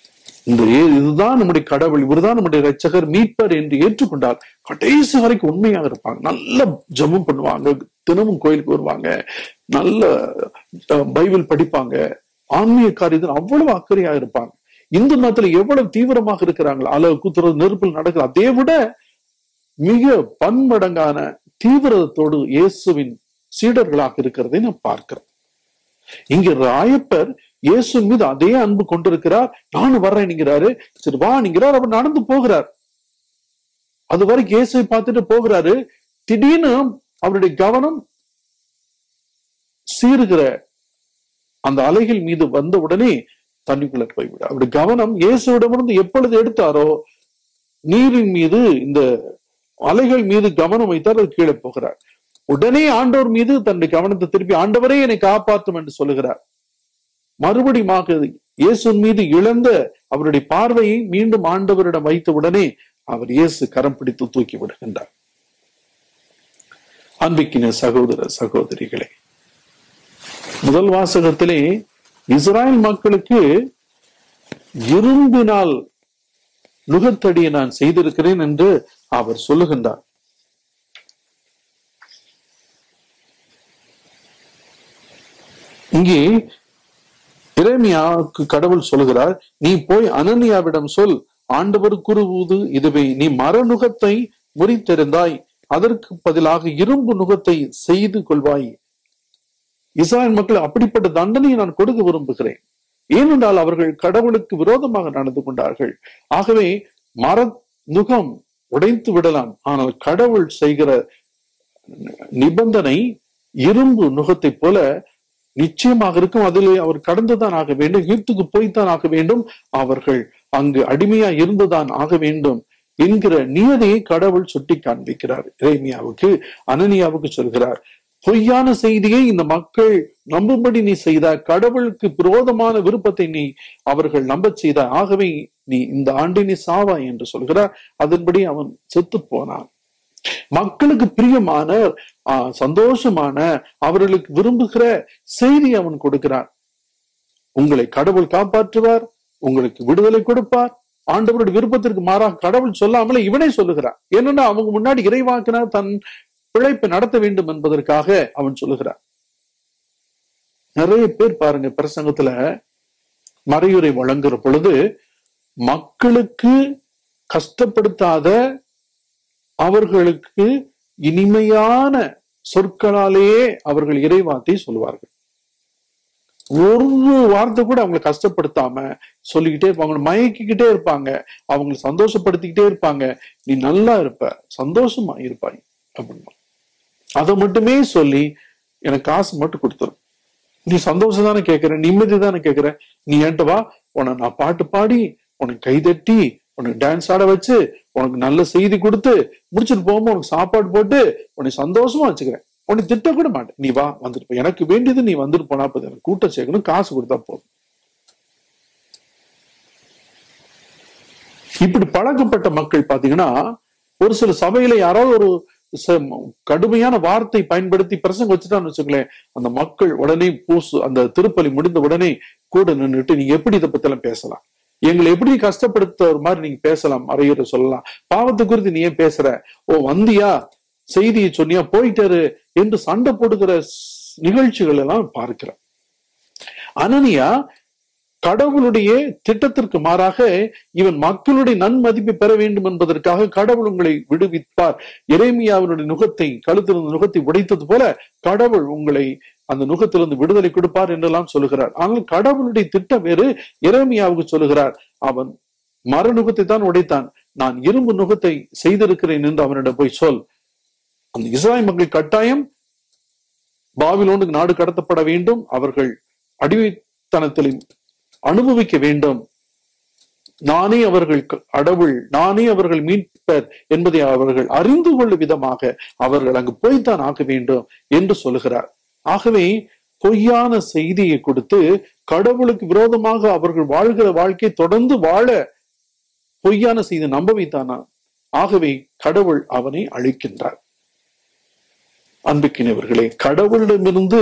இந்த ஏ- இதுதான் நம்முடைய கடவுள் இவர்தான் நம்முடைய ரட்சகர் மீட்பர் என்று ஏற்றுக்கொண்டால் கடைசி வரைக்கும் உண்மையாக இருப்பாங்க நல்ல ஜெபம் பண்ணுவாங்க தினமும் கோயிலுக்கு வருவாங்க நல்ல அஹ், பைபிள் படிப்பாங்க ஆன்மீக காரியத்தில் அவ்வளவு அக்கறையா இருப்பாங்க இந்து மதத்துல எவ்வளவு தீவிரமாக இருக்கிறாங்களோ அளவு குத்துறது நெருப்பில் நடக்குது அதை விட மிக பன்மடங்கான தீவிரத்தோடு இயேசுவின் சீடர்களாக இருக்கிறதை நாம் பார்க்கிறோம் இங்க ராயப்பர் இயேசு மீது அதே அன்பு கொண்டிருக்கிறார் நானும் வர்றேன்ங்கிறாரு சரி வா நீங்கிறார் அவர் நடந்து போகிறார் அது வரைக்கும் இயேசுவை பார்த்துட்டு போகிறாரு திடீர்னு அவருடைய கவனம் சீருகிற அந்த அலைகள் மீது வந்த உடனே தண்ணிக்குள்ள போய்விட அவருடைய கவனம் இயேசுவிடமிருந்து எப்பொழுது எடுத்தாரோ நீரின் மீது இந்த அலைகள் மீது கவனம் வைத்தார் அவர் கீழே போகிறார் உடனே ஆண்டவர் மீது தன்னுடைய கவனத்தை திருப்பி ஆண்டவரே என்னை காப்பாற்றும் என்று சொல்லுகிறார் மறுபடியுமாக இயேசு மீது இழந்த அவருடைய பார்வையை மீண்டும் ஆண்டவரிடம் வைத்த உடனே அவர் இயேசு கரம் பிடித்து தூக்கி விடுகின்றார் அன்பிக்கின சகோதர சகோதரிகளே முதல் வாசகத்திலே இஸ்ராயல் மக்களுக்கு இரும்பினால் நுகத்தடியை நான் செய்திருக்கிறேன் என்று அவர் சொல்லுகின்றார் இங்கே இறைமையாவுக்கு கடவுள் சொல்லுகிறார் நீ போய் அனனியாவிடம் சொல் ஆண்டவர் கூறுவது இதுவே நீ மரநுகத்தை முறித்தெறிந்தாய் அதற்கு பதிலாக இரும்பு நுகத்தை செய்து கொள்வாய் இஸ்ராயல் மக்கள் அப்படிப்பட்ட தண்டனையை நான் கொடுக்க விரும்புகிறேன் ஏனென்றால் அவர்கள் கடவுளுக்கு விரோதமாக நடந்து கொண்டார்கள் ஆகவே மர நுகம் உடைத்து விடலாம் ஆனால் கடவுள் செய்கிற நிபந்தனை இரும்பு நுகத்தை போல நிச்சயமாக இருக்கும் அதிலே அவர் கடந்துதான் ஆக வேண்டும் ஈர்த்துக்கு போய்த்தான் ஆக வேண்டும் அவர்கள் அங்கு அடிமையா இருந்துதான் ஆக வேண்டும் என்கிற நியதியை கடவுள் சுட்டி காண்பிக்கிறார் இறைமியாவுக்கு அனனியாவுக்கு சொல்கிறார் பொய்யான செய்தியை இந்த மக்கள் நம்பும்படி நீ செய்தார் கடவுளுக்கு விரோதமான விருப்பத்தை நீ அவர்கள் நம்பச் செய்தார் ஆகவே நீ இந்த ஆண்டு நீ சாவாய் என்று சொல்கிறார் அதன்படி அவன் செத்து போனான் மக்களுக்கு பிரியமான ஆஹ், சந்தோஷமான அவர்களுக்கு விரும்புகிற செய்தி அவன் கொடுக்கிறான் உங்களை கடவுள் காப்பாற்றுவார் உங்களுக்கு விடுதலை கொடுப்பார் ஆண்டவருடைய விருப்பத்திற்கு மாறாக கடவுள் சொல்லாமலே இவனே சொல்லுகிறான் ஏனென்னா அவங்க முன்னாடி இறைவாக்கினார் தன் பிழைப்பை நடத்த வேண்டும் என்பதற்காக அவன் சொல்லுகிறான் நிறைய பேர் பாருங்க பிரசங்கத்துல மறையுரை வழங்குற பொழுது மக்களுக்கு கஷ்டப்படுத்தாத அவர்களுக்கு இனிமையான சொற்களாலேயே அவர்கள் இறைவார்த்தை சொல்லுவார்கள் ஒரு வார்த்தை கூட அவங்களை கஷ்டப்படுத்தாம சொல்லிக்கிட்டே இருப்பாங்க அவங்களை மயக்கிக்கிட்டே இருப்பாங்க அவங்களை சந்தோஷப்படுத்திக்கிட்டே இருப்பாங்க நீ நல்லா இருப்ப சந்தோஷமா இருப்பாய் அப்படின்னு அதை மட்டுமே சொல்லி எனக்கு காசு மட்டும் கொடுத்துரும் நீ சந்தோஷம் தானே கேட்கிற நிம்மதி தானே கேட்கிற நீ என்கிட்ட வா உன்னை நான் பாட்டு பாடி உனக்கு கைதட்டி உனக்கு டான்ஸ் ஆட வச்சு உனக்கு நல்ல செய்தி கொடுத்து முடிச்சுட்டு போகும்போது உனக்கு சாப்பாடு போட்டு உன்னை சந்தோஷமா வச்சுக்கிறேன் உன்னை திட்ட கூட மாட்டேன் நீ வா வந்துட்டு போ எனக்கு வேண்டியது நீ வந்துட்டு போனா போதும் எனக்கு கூட்டம் சேர்க்கணும் காசு கொடுத்தா போதும் இப்படி பழக்கப்பட்ட மக்கள் பாத்தீங்கன்னா ஒரு சில சபையில யாராவது ஒரு ச- கடுமையான வார்த்தை பயன்படுத்தி பிரசங்க வச்சுட்டான்னு வச்சுங்களேன் அந்த மக்கள் உடனே பூசு அந்த திருப்பலி முடிந்த உடனே கூட நின்றுட்டு நீங்க எப்படி இதை பத்தி எல்லாம் பேசலாம் எங்களை எப்படி கஷ்டப்படுத்த ஒரு மாதிரி நீங்க பேசலாம் அறையுற சொல்லலாம் பாவத்தை குறித்து நீ ஏன் பேசுற ஓ வந்தியா செய்தியை சொன்னியா போயிட்டாரு என்று சண்டை போடுகிற ஸ்- நிகழ்ச்சிகள் எல்லாம் பார்க்கிறோம் அனனியா கடவுளுடைய திட்டத்திற்கு மாறாக இவன் மக்களுடைய நன்மதிப்பை பெற வேண்டும் என்பதற்காக கடவுள் உங்களை விடுவிப்பார் எரேமியாவினுடைய நுகத்தை கழுத்திலிருந்து நுகத்தை உடைத்தது போல கடவுள் உங்களை அந்த நுகத்திலிருந்து விடுதலை கொடுப்பார் என்றெல்லாம் சொல்லுகிறார் ஆனால் கடவுளுடைய திட்டம் வேறு எரேமியாவுக்கு சொல்லுகிறார் அவன் மரநுகத்தை தான் உடைத்தான் நான் இரும்பு நுகத்தை செய்திருக்கிறேன் என்று அவனிடம் போய் சொல் அந்த இஸ்ராயல் மக்கள் கட்டாயம் பாபிலோனுக்கு நாடு கடத்தப்பட வேண்டும் அவர்கள் அடிமைத்தனத்தில் அனுபவிக்க வேண்டும் நானே அவர்கள் க- கடவுள் நானே அவர்கள் மீட்பர் என்பதை அவர்கள் அறிந்து கொள்ளும் விதமாக அவர்கள் அங்கு போய்த்தான் ஆக வேண்டும் என்று சொல்லுகிறார் ஆகவே பொய்யான செய்தியை கொடுத்து கடவுளுக்கு விரோதமாக அவர்கள் வாழ்கிற வாழ்க்கை தொடர்ந்து வாழ பொய்யான செய்தி நம்ப வைத்தானா ஆகவே கடவுள் அவனை அழிக்கின்றார் அன்புக்கினவர்களே கடவுளிடமிருந்து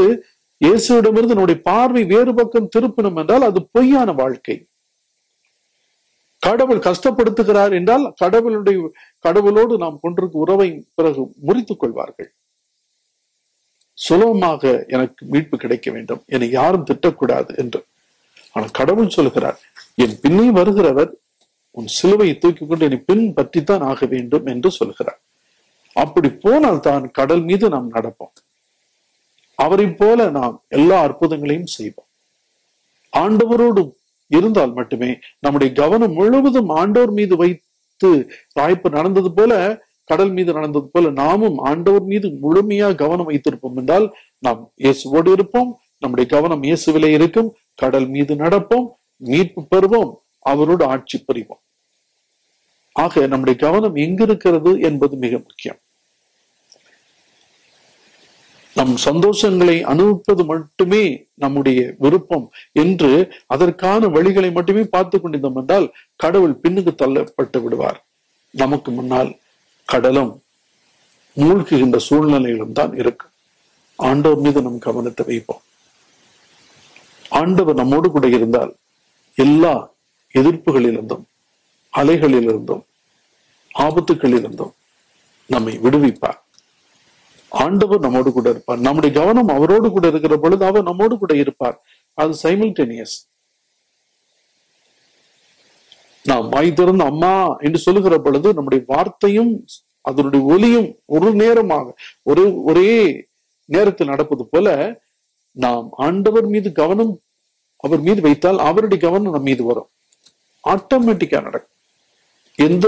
இயேசுவிடமிருந்து நம்முடைய பார்வை வேறு பக்கம் திருப்பணும் என்றால் அது பொய்யான வாழ்க்கை கடவுள் கஷ்டப்படுத்துகிறார் என்றால் கடவுளுடைய கடவுளோடு நாம் கொண்டிருக்கும் உறவை பிறகு முறித்துக் கொள்வார்கள் சுலபமாக எனக்கு மீட்பு கிடைக்க வேண்டும் என்னை யாரும் திட்டக்கூடாது என்று ஆனால் கடவுள் சொல்கிறார் என் பின்னே வருகிறவர் உன் சிலுவையை தூக்கி கொண்டு என்னை பின் பற்றித்தான் ஆக வேண்டும் என்று சொல்கிறார் அப்படி போனால் தான் கடல் மீது நாம் நடப்போம் அவரை போல நாம் எல்லா அற்புதங்களையும் செய்வோம் ஆண்டவரோடு இருந்தால் மட்டுமே நம்முடைய கவனம் முழுவதும் ஆண்டவர் மீது வைத்து வாய்ப்பு நடந்தது போல கடல் மீது நடந்தது போல நாமும் ஆண்டவர் மீது முழுமையா கவனம் வைத்திருப்போம் என்றால் நாம் இயேசுவோடு இருப்போம் நம்முடைய கவனம் இயேசுவிலே இருக்கும் கடல் மீது நடப்போம் மீட்பு பெறுவோம் அவரோடு ஆட்சி புரிவோம் ஆக நம்முடைய கவனம் எங்க இருக்கிறது என்பது மிக முக்கியம் நம் சந்தோஷங்களை அனுபவிப்பது மட்டுமே நம்முடைய விருப்பம் என்று அதற்கான வழிகளை மட்டுமே பார்த்து கொண்டிருந்தோம் என்றால் கடவுள் பின்னுக்கு தள்ளப்பட்டு விடுவார் நமக்கு முன்னால் கடலும் மூழ்குகின்ற சூழ்நிலையிலும் தான் இருக்கு ஆண்டவர் மீது நம் கவனத்தை வைப்போம் ஆண்டவர் நம்மோடு கூட இருந்தால் எல்லா எதிர்ப்புகளிலிருந்தும் அலைகளிலிருந்தும் ஆபத்துகளிலிருந்தும் நம்மை விடுவிப்பார் ஆண்டவர் நம்மோடு கூட இருப்பார் நம்முடைய கவனம் அவரோடு கூட இருக்கிற பொழுது அவர் நம்மோடு கூட இருப்பார் அது சைமல்டேனியஸ் நாம் வாய் திறந்து அம்மா என்று சொல்லுகிற பொழுது நம்முடைய வார்த்தையும் அதனுடைய ஒலியும் ஒரு நேரமாக ஒரு ஒரே நேரத்தில் நடப்பது போல நாம் ஆண்டவர் மீது கவனம் அவர் மீது வைத்தால் அவருடைய கவனம் நம் மீது வரும் ஆட்டோமேட்டிக்கா நடக்கும் எந்த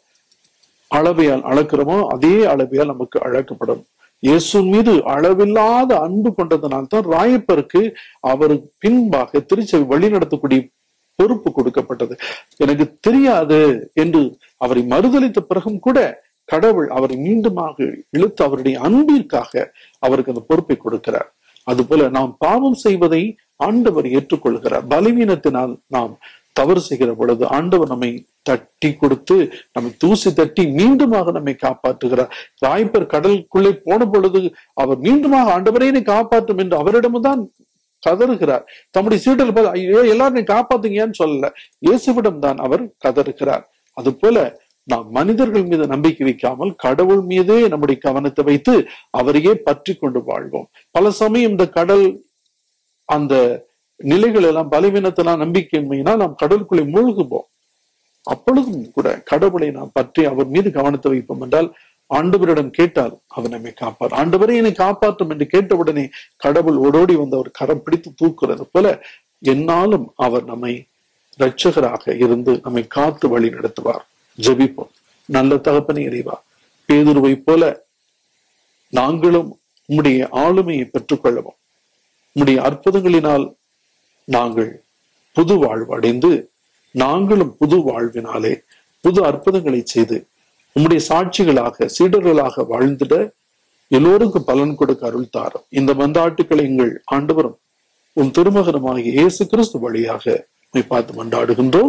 அளவையால் அளக்கிறோமோ அதே அளவையால் நமக்கு அழக்கப்படும் இயேசு மீது அளவில்லாத அன்பு கொண்டதனால் தான் ராயப்பருக்கு அவர் பின்பாக திருச்சபை வழி நடத்தக்கூடிய பொறுப்பு கொடுக்கப்பட்டது எனக்கு தெரியாது என்று அவரை மறுதளித்த பிறகும் கூட கடவுள் அவரை மீண்டுமாக இழுத்து அவருடைய அன்பிற்காக அவருக்கு அந்த பொறுப்பை கொடுக்கிறார் அதுபோல நாம் பாவம் செய்வதை ஆண்டவர் ஏற்றுக்கொள்கிறார் பலவீனத்தினால் நாம் தவறு செய்கிற பொழுது ஆண்டவர் நம்மை தட்டி கொடுத்து நம்மை தூசி தட்டி மீண்டுமாக நம்மை காப்பாற்றுகிறார் ராய்ப்பர் கடலுக்குள்ளே போன பொழுது அவர் மீண்டுமாக ஆண்டவரே என்னை காப்பாற்றும் என்று அவரிடம்தான் கதறுகிறார் தம்முடைய சீடல் பார்த்து ஐயோ எல்லாரும் காப்பாத்துங்கன்னு சொல்லல இயேசுவிடம் தான் அவர் கதறுகிறார் அது போல நாம் மனிதர்கள் மீது நம்பிக்கை வைக்காமல் கடவுள் மீதே நம்முடைய கவனத்தை வைத்து அவரையே பற்றி கொண்டு வாழ்வோம் பல சமயம் இந்த கடல் அந்த நிலைகள் எல்லாம் பலவீனத்தெல்லாம் நம்பிக்கையின்மையினால் நாம் கடலுக்குள்ளே மூழ்குவோம் அப்பொழுதும் கூட கடவுளை நாம் பற்றி அவர் மீது கவனத்தை வைப்போம் என்றால் ஆண்டவரிடம் கேட்டால் அவர் நம்மை காப்பார் ஆண்டவரை என்னை காப்பாற்றும் என்று கேட்டவுடனே கடவுள் ஓடோடி வந்து அவர் கரம் பிடித்து தூக்குறது போல என்னாலும் அவர் நம்மை இரட்சகராக இருந்து நம்மை காத்து வழி நடத்துவார் ஜெபிப்போம் நல்ல தகப்பனை இறைவா பேதுருவை போல நாங்களும் உம்முடைய ஆளுமையை பெற்றுக்கொள்ளவும் உம்முடைய அற்புதங்களினால் நாங்கள் புது வாழ்வு அடைந்து நாங்களும் புது வாழ்வினாலே புது அற்புதங்களை செய்து உம்முடைய சாட்சிகளாக சீடர்களாக வாழ்ந்திட எல்லோருக்கும் பலன் கொடுக்க அருள் தாரும் இந்த மந்தாட்டுக்களை எங்கள் ஆண்டவரும் உன் திருமகனமாகிய இயேசு கிறிஸ்து வழியாக உம்மை பார்த்து மன்றாடுகின்றோம்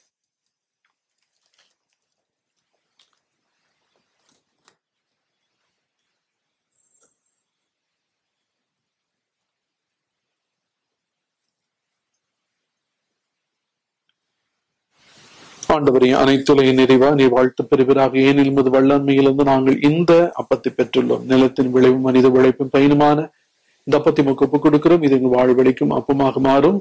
ஆண்டவரே அனைத்துலகின் நிறைவா நீ வாழ்த்து பெறுவராக ஏனில் மது வல்லன்மையிலிருந்து நாங்கள் இந்த அப்பத்தை பெற்றுள்ளோம் நிலத்தின் விளைவும் மனித விளைப்பும் பயனுமான இந்த அப்பத்தை நமக்கு ஒப்புக் கொடுக்கிறோம் இது எங்கள் வாழ்வழிக்கும் அப்பமாக மாறும்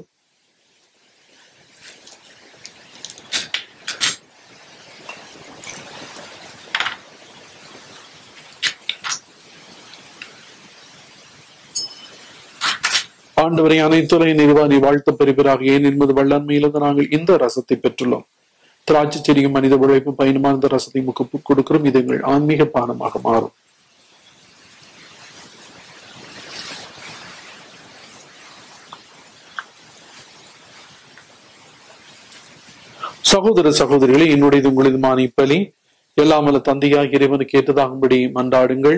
ஆண்டவரை அனைத்துறை நிறைவா நீ வாழ்த்து பெறுவராக ஏன் என்பது வல்லன்மையிலிருந்து நாங்கள் இந்த ரசத்தை பெற்றுள்ளோம் திராட்சை செடியும் மனித உழைப்பும் பயனுமான இந்த ரசத்தை முக்கு கொடுக்கிறோம் இது எங்கள் ஆன்மீக பானமாக மாறும் சகோதர சகோதரிகளே என்னுடையது உங்களதுமான இப்பலி எல்லாமல்ல தந்தையாக இறைவனுக்கு ஏற்றதாகும்படி மன்றாடுங்கள்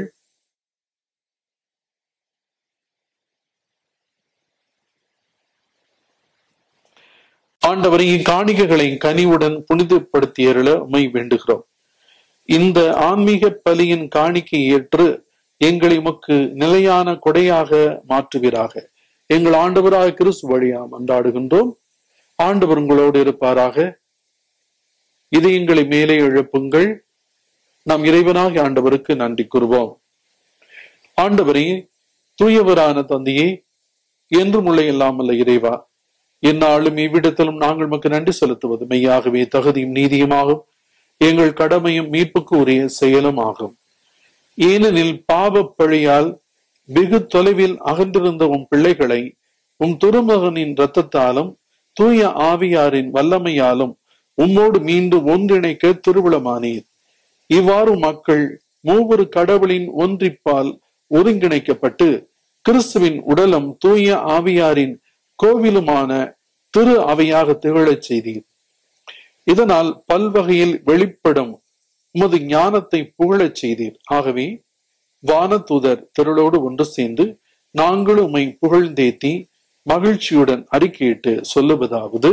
ஆண்டவரை இக்காணிக்கைகளை கனிவுடன் புனிதப்படுத்தியருள உமை வேண்டுகிறோம் இந்த ஆன்மீக பலியின் காணிக்கை ஏற்று எங்களை உமக்கு நிலையான கொடையாக மாற்றுவீராக எங்கள் ஆண்டவராக கிறிஸ்து வழியா மன்றாடுகின்றோம் ஆண்டவர் உங்களோடு இருப்பாராக இதயங்களை மேலே எழுப்புங்கள் நாம் இறைவனாகிய ஆண்டவருக்கு நன்றி கூறுவோம் ஆண்டவரே தூயவரான தந்தையே என்றும் உள்ள இல்லாமல்ல இறைவா எந்நாளும் இவ்விடத்திலும் நாங்கள் மக்கு நன்றி செலுத்துவது மெய்யாகவே தகுதியும் நீதியுமாகும் எங்கள் கடமையும் மீட்புக்கு உரிய செயலும் ஆகும் ஏனெனில் பாவப் பழியால் வெகு தொலைவில் அகன்றிருந்த உம் பிள்ளைகளை உம் துருமகனின் இரத்தத்தாலும் தூய ஆவியாரின் வல்லமையாலும் உம்மோடு மீண்டும் ஒன்றிணைக்க திருவிழமானீர் இவ்வாறு மக்கள் மூவரு கடவுளின் ஒன்றிப்பால் ஒருங்கிணைக்கப்பட்டு கிறிஸ்துவின் உடலும் தூய ஆவியாரின் கோவிலுமான திரு அவையாக திகழச் செய்தீர் இதனால் பல்வகையில் வெளிப்படும் உமது ஞானத்தை புகழச் செய்தீர் ஆகவே வானதூதர் திரளோடு ஒன்று சேர்ந்து நாங்களும் உம்மை புகழ்ந்தேத்தி மகிழ்ச்சியுடன் அறிக்கையிட்டு சொல்லுவதாவது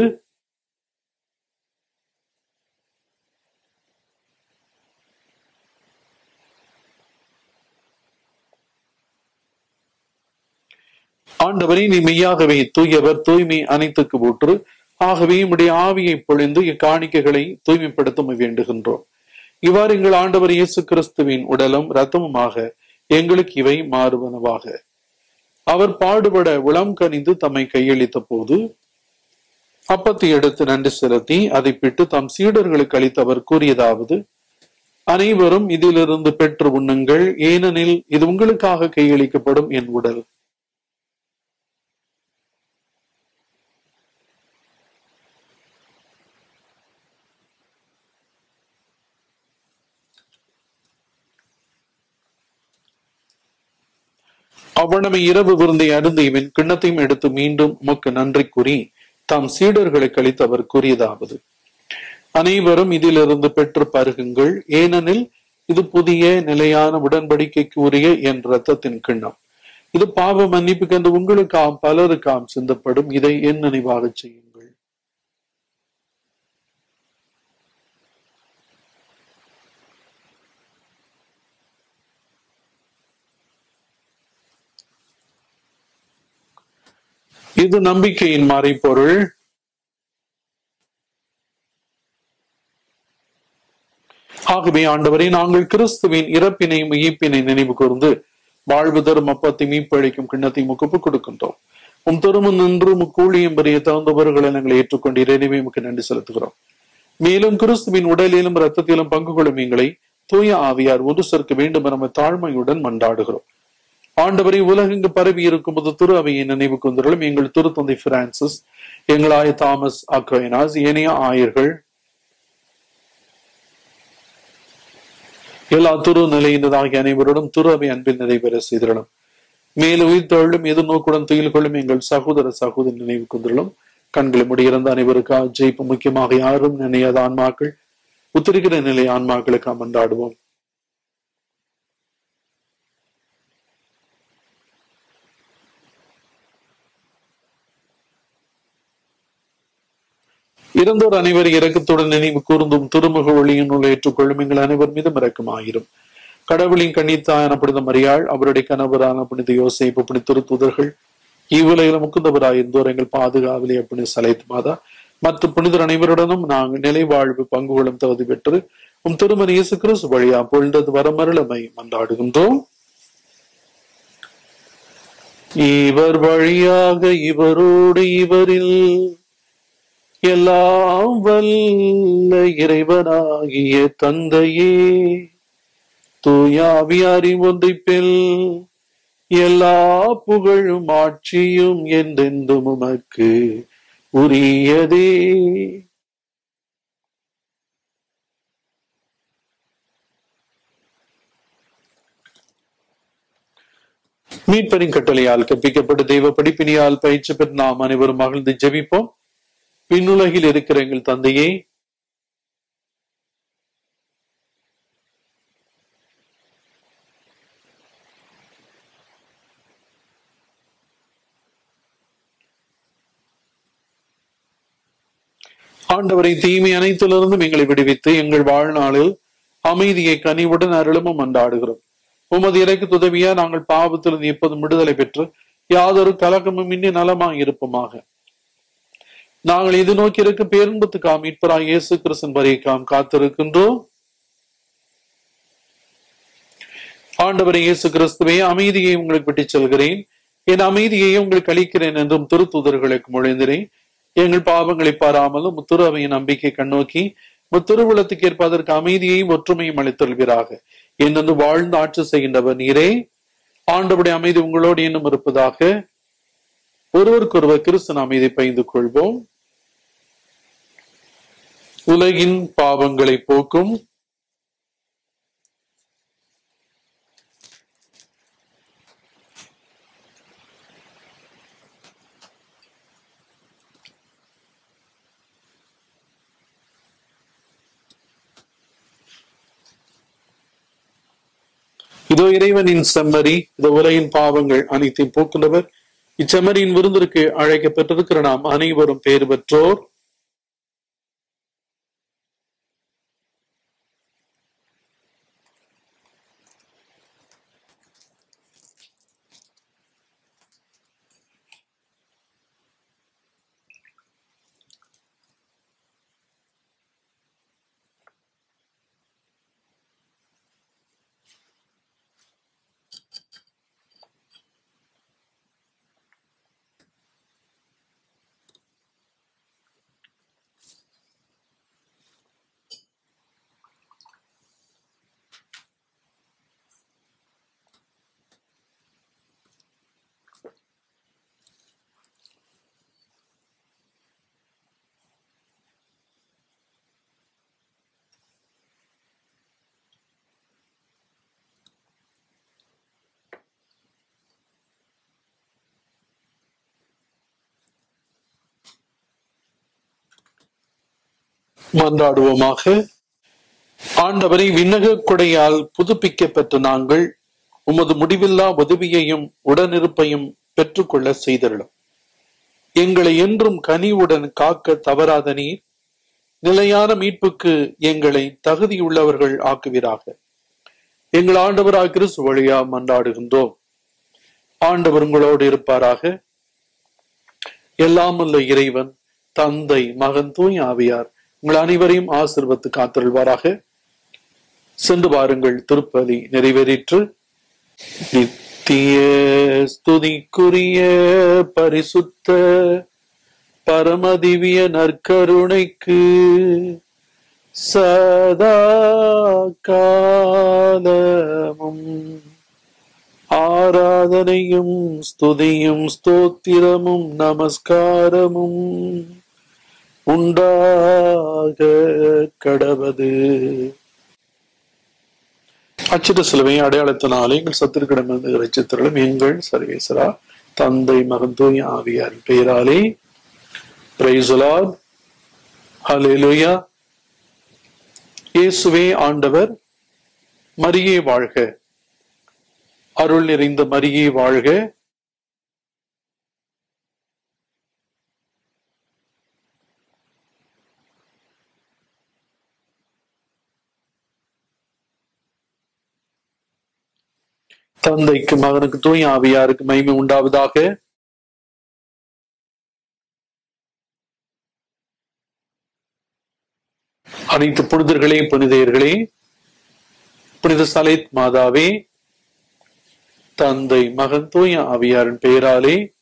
ஆண்டவரே நீ மெய்யாகவே தூயவர் தூய்மை அனைத்துக்கு ஊற்று ஆகவே உம்முடைய ஆவியை பொழிந்து இக்காணிக்கைகளை தூய்மைப்படுத்த வேண்டுகின்றோம் இவ்வாறு எங்கள் ஆண்டவர் இயேசு கிறிஸ்துவின் உடலும் இரத்தமுமாக எங்களுக்கு இவை மாறுவனவாக அவர் பாடுபட உளம் கனிந்து தம்மை கையளித்த போது அப்பத்தை எடுத்து நன்றி செலுத்தி அதை பிட்டு தம் சீடர்களுக்கு அளித்து அவர் கூறியதாவது அனைவரும் இதிலிருந்து பெற்று உண்ணுங்கள் ஏனெனில் இது உங்களுக்காக கையளிக்கப்படும் என் உடல் அவ்வளவு இரவு விருந்தை அருந்தியவன் கிண்ணத்தையும் எடுத்து மீண்டும் உமக்கு நன்றி கூறி தாம் சீடர்களை கழித்து அவர் கூறியதாவது அனைவரும் இதிலிருந்து பெற்று பருகுங்கள் ஏனெனில் இது புதிய நிலையான உடன்படிக்கைக்கு உரிய என் ரத்தத்தின் கிண்ணம் இது பாவ மன்னிப்புக்கு என்று உங்களுக்காம் பலருக்காம் சிந்தப்படும் இதை என் நினைவாக செய்யுங்கள் இது நம்பிக்கையின் மறைப்பொருள் ஆகவே ஆண்டவரை நாங்கள் கிறிஸ்துவின் இறப்பினை மெய்ப்பினை நினைவு கூர்ந்து வாழ்வு தரும் அப்பத்தை மீப்பழிக்கும் கிண்ணத்தை முகப்பு கொடுக்கின்றோம் உம் திருமணம் நின்று முக்கூழியும் பெரிய தகுந்தவர்களை நாங்கள் ஏற்றுக்கொண்டு இறைவே முக்கு நன்றி செலுத்துகிறோம் மேலும் கிறிஸ்துவின் உடலிலும் இரத்தத்திலும் பங்கு கொள்ளும் எங்களை தூய ஆவியார் ஒன்று சேர்க்க வேண்டும் என நம்ம தாழ்மையுடன் மன்றாடுகிறோம் ஆண்டவரை உலகெங்கு பரவி இருக்கும் போது திரு அவையை நினைவு கொண்டிருளும் எங்கள் திருத்தந்தை பிரான்சிஸ் எங்களாய தாமஸ் அக்வைனாஸ் ஏனைய ஆயர்கள் எல்லா துரு நிலையினதாகிய அனைவரோடும் துரு அவை அன்பில் நிறைவேற செய்திடலும் மேலும் உயிர்த்தொழிலும் எதிர்நோக்குடன் துயில் கொள்ளும் எங்கள் சகோதர சகோதரி நினைவு கொண்டிருளும் கண்களை முடியிருந்த அனைவருக்காக ஜெயிப்பு முக்கியமாக யாரும் நினையாத ஆன்மாக்கள் உத்திரிக்கிற நிலை ஆன்மாக்களுக்கு அமர்ந்தாடுவோம் இறந்தோர் அனைவர் இறக்கத்துடன் நினைவு கூர்ந்தும் திருமுக ஒளியின் உள்ள ஏற்றுக்கொள்ளும் எங்கள் அனைவர் மீதும் இறக்கமாயிரும் கடவுளின் கண்ணித்தாயான புனித மரியாள் அவருடைய கணவரான புனித யோசேப்பு புனித திருத்துதர்கள் இவ்வுலகில முக்குந்தவராய் இருந்தோர் எங்கள் பாதுகாவலி புனித சலைத் மாதா மற்ற புனிதர் அனைவருடனும் நாங்கள் நிலை வாழ்வு பங்கு கொள்ளும் தகுதி பெற்று உம் திருமண இயேசு கிறிஸ்து வழியா பொழுது வரமருளமை மன்றாடுகின்றோம் இவர் வழியாக இவரோடு இவரில் எல்லாம் வல்ல இறைவனாகிய தந்தையே தூயாவியாரின் ஒன்றிப்பில் எல்லா புகழும் ஆட்சியும் என்றென்றும் உமக்கு உரியதே மீட்பரின் கட்டளையால் கற்பிக்கப்பட்ட தெய்வ படிப்பினியால் பயிற்சி பெற்ற நாம் அனைவரும் மகிழ்ந்து ஜெபிப்போம் விண்ணுலகில் இருக்கிற எங்கள் தந்தையே ஆண்டவரை தீமை அனைத்திலிருந்தும் எங்களை விடுவித்து எங்கள் வாழ்நாளில் அமைதியை கனிவுடன் அருளமும் அன்றாடுகிறோம் உமது இறைக்கு உதவியா நாங்கள் பாவத்திலிருந்து எப்போதும் விடுதலை பெற்று யாதொரு கலக்கமும் இன்றி நலமாய் இருப்போமாக நாங்கள் இது நோக்கி இருக்க பேரும்பத்துக்கா மீட்பராய் இயேசு கிறிஸ்தன் வரைக்காம் காத்திருக்கின்றோம் ஆண்டவரை இயேசு கிறிஸ்துவே அமைதியை உங்களுக்கு விட்டுச் செல்கிறேன் என் அமைதியை உங்களுக்கு அளிக்கிறேன் என்றும் திருத்துதர்களுக்கு முழைந்திரேன் எங்கள் பாவங்களை பாராமலும் முத்துரு அவையின் நம்பிக்கை கண்ணோக்கி முத்திருவுலத்துக்கு ஏற்ப அதற்கு அமைதியையும் ஒற்றுமையும் அளித்தல்வீராக என்னென்று வாழ்ந்து ஆட்சி செய்கின்றவர் நீரே ஆண்டவுடைய அமைதி உங்களோடு இன்னும் இருப்பதாக ஒருவருக்கொருவர் கிறிஸ்தன் அமைதி பகிர்ந்து கொள்வோம் உலகின் பாவங்களை போக்கும் இதோ இறைவனின் செம்மறி இந்த உலகின் பாவங்கள் அனைத்தையும் போக்குள்ளவர் இச்செம்மறியின் விருந்திற்கு அழைக்கப்பட்டிருக்கிற நாம் அனைவரும் பேறு பெற்றோர் மன்றாடுவோமாக ஆண்டவரை விண்ணக கொடையால் புதுப்பிக்கப்பட்ட நாங்கள் உமது முடிவில்லா உதவியையும் உடனிருப்பையும் பெற்றுக்கொள்ள செய்தருளும் எங்களை என்றும் கனிவுடன் காக்க தவறாத நீர் நிலையான மீட்புக்கு எங்களை தகுதியுள்ளவர்கள் ஆக்குவீராக எங்கள் ஆண்டவராக கிறிஸ்து வழியா மன்றாடுகின்றோம் ஆண்டவர் உங்களோடு இருப்பாராக எல்லாம் உள்ள இறைவன் தந்தை மகன் தூய் ஆவியார் உங்கள் அனைவரையும் ஆசிர்வத்து காத்திருள்வாராக சென்று வாருங்கள் திருப்பலி நிறைவேறிற்று நித்திய ஸ்துதிக்குரிய பரிசுத்த பரமதிவிய நற்கருணைக்கு சதா காலமும் ஆராதனையும் ஸ்துதியும் ஸ்தோத்திரமும் நமஸ்காரமும் உண்டாக கடவது அச்சிட சிலுவை அடையாளத்தினாலே எங்கள் சத்திருக்கிடமிருந்து இறைச்சத்திரளும் எங்கள் சர்வேசரா தந்தை மகன் தூய் ஆவியார் பெயராலே பிரைசுலார் ஹalleluya இயேசுவே ஆண்டவர் மரியே வாழ்க அருள் நிறைந்த மரியே வாழ்க தந்தைக்கு மகனுக்கு தூய் ஆவியாருக்கு மகிமை உண்டாவதாக அனைத்து புனிதர்களே புனிதையர்களே புனித சலைத் மாதாவே தந்தை மகன் தூய ஆவியாரின் பெயராலே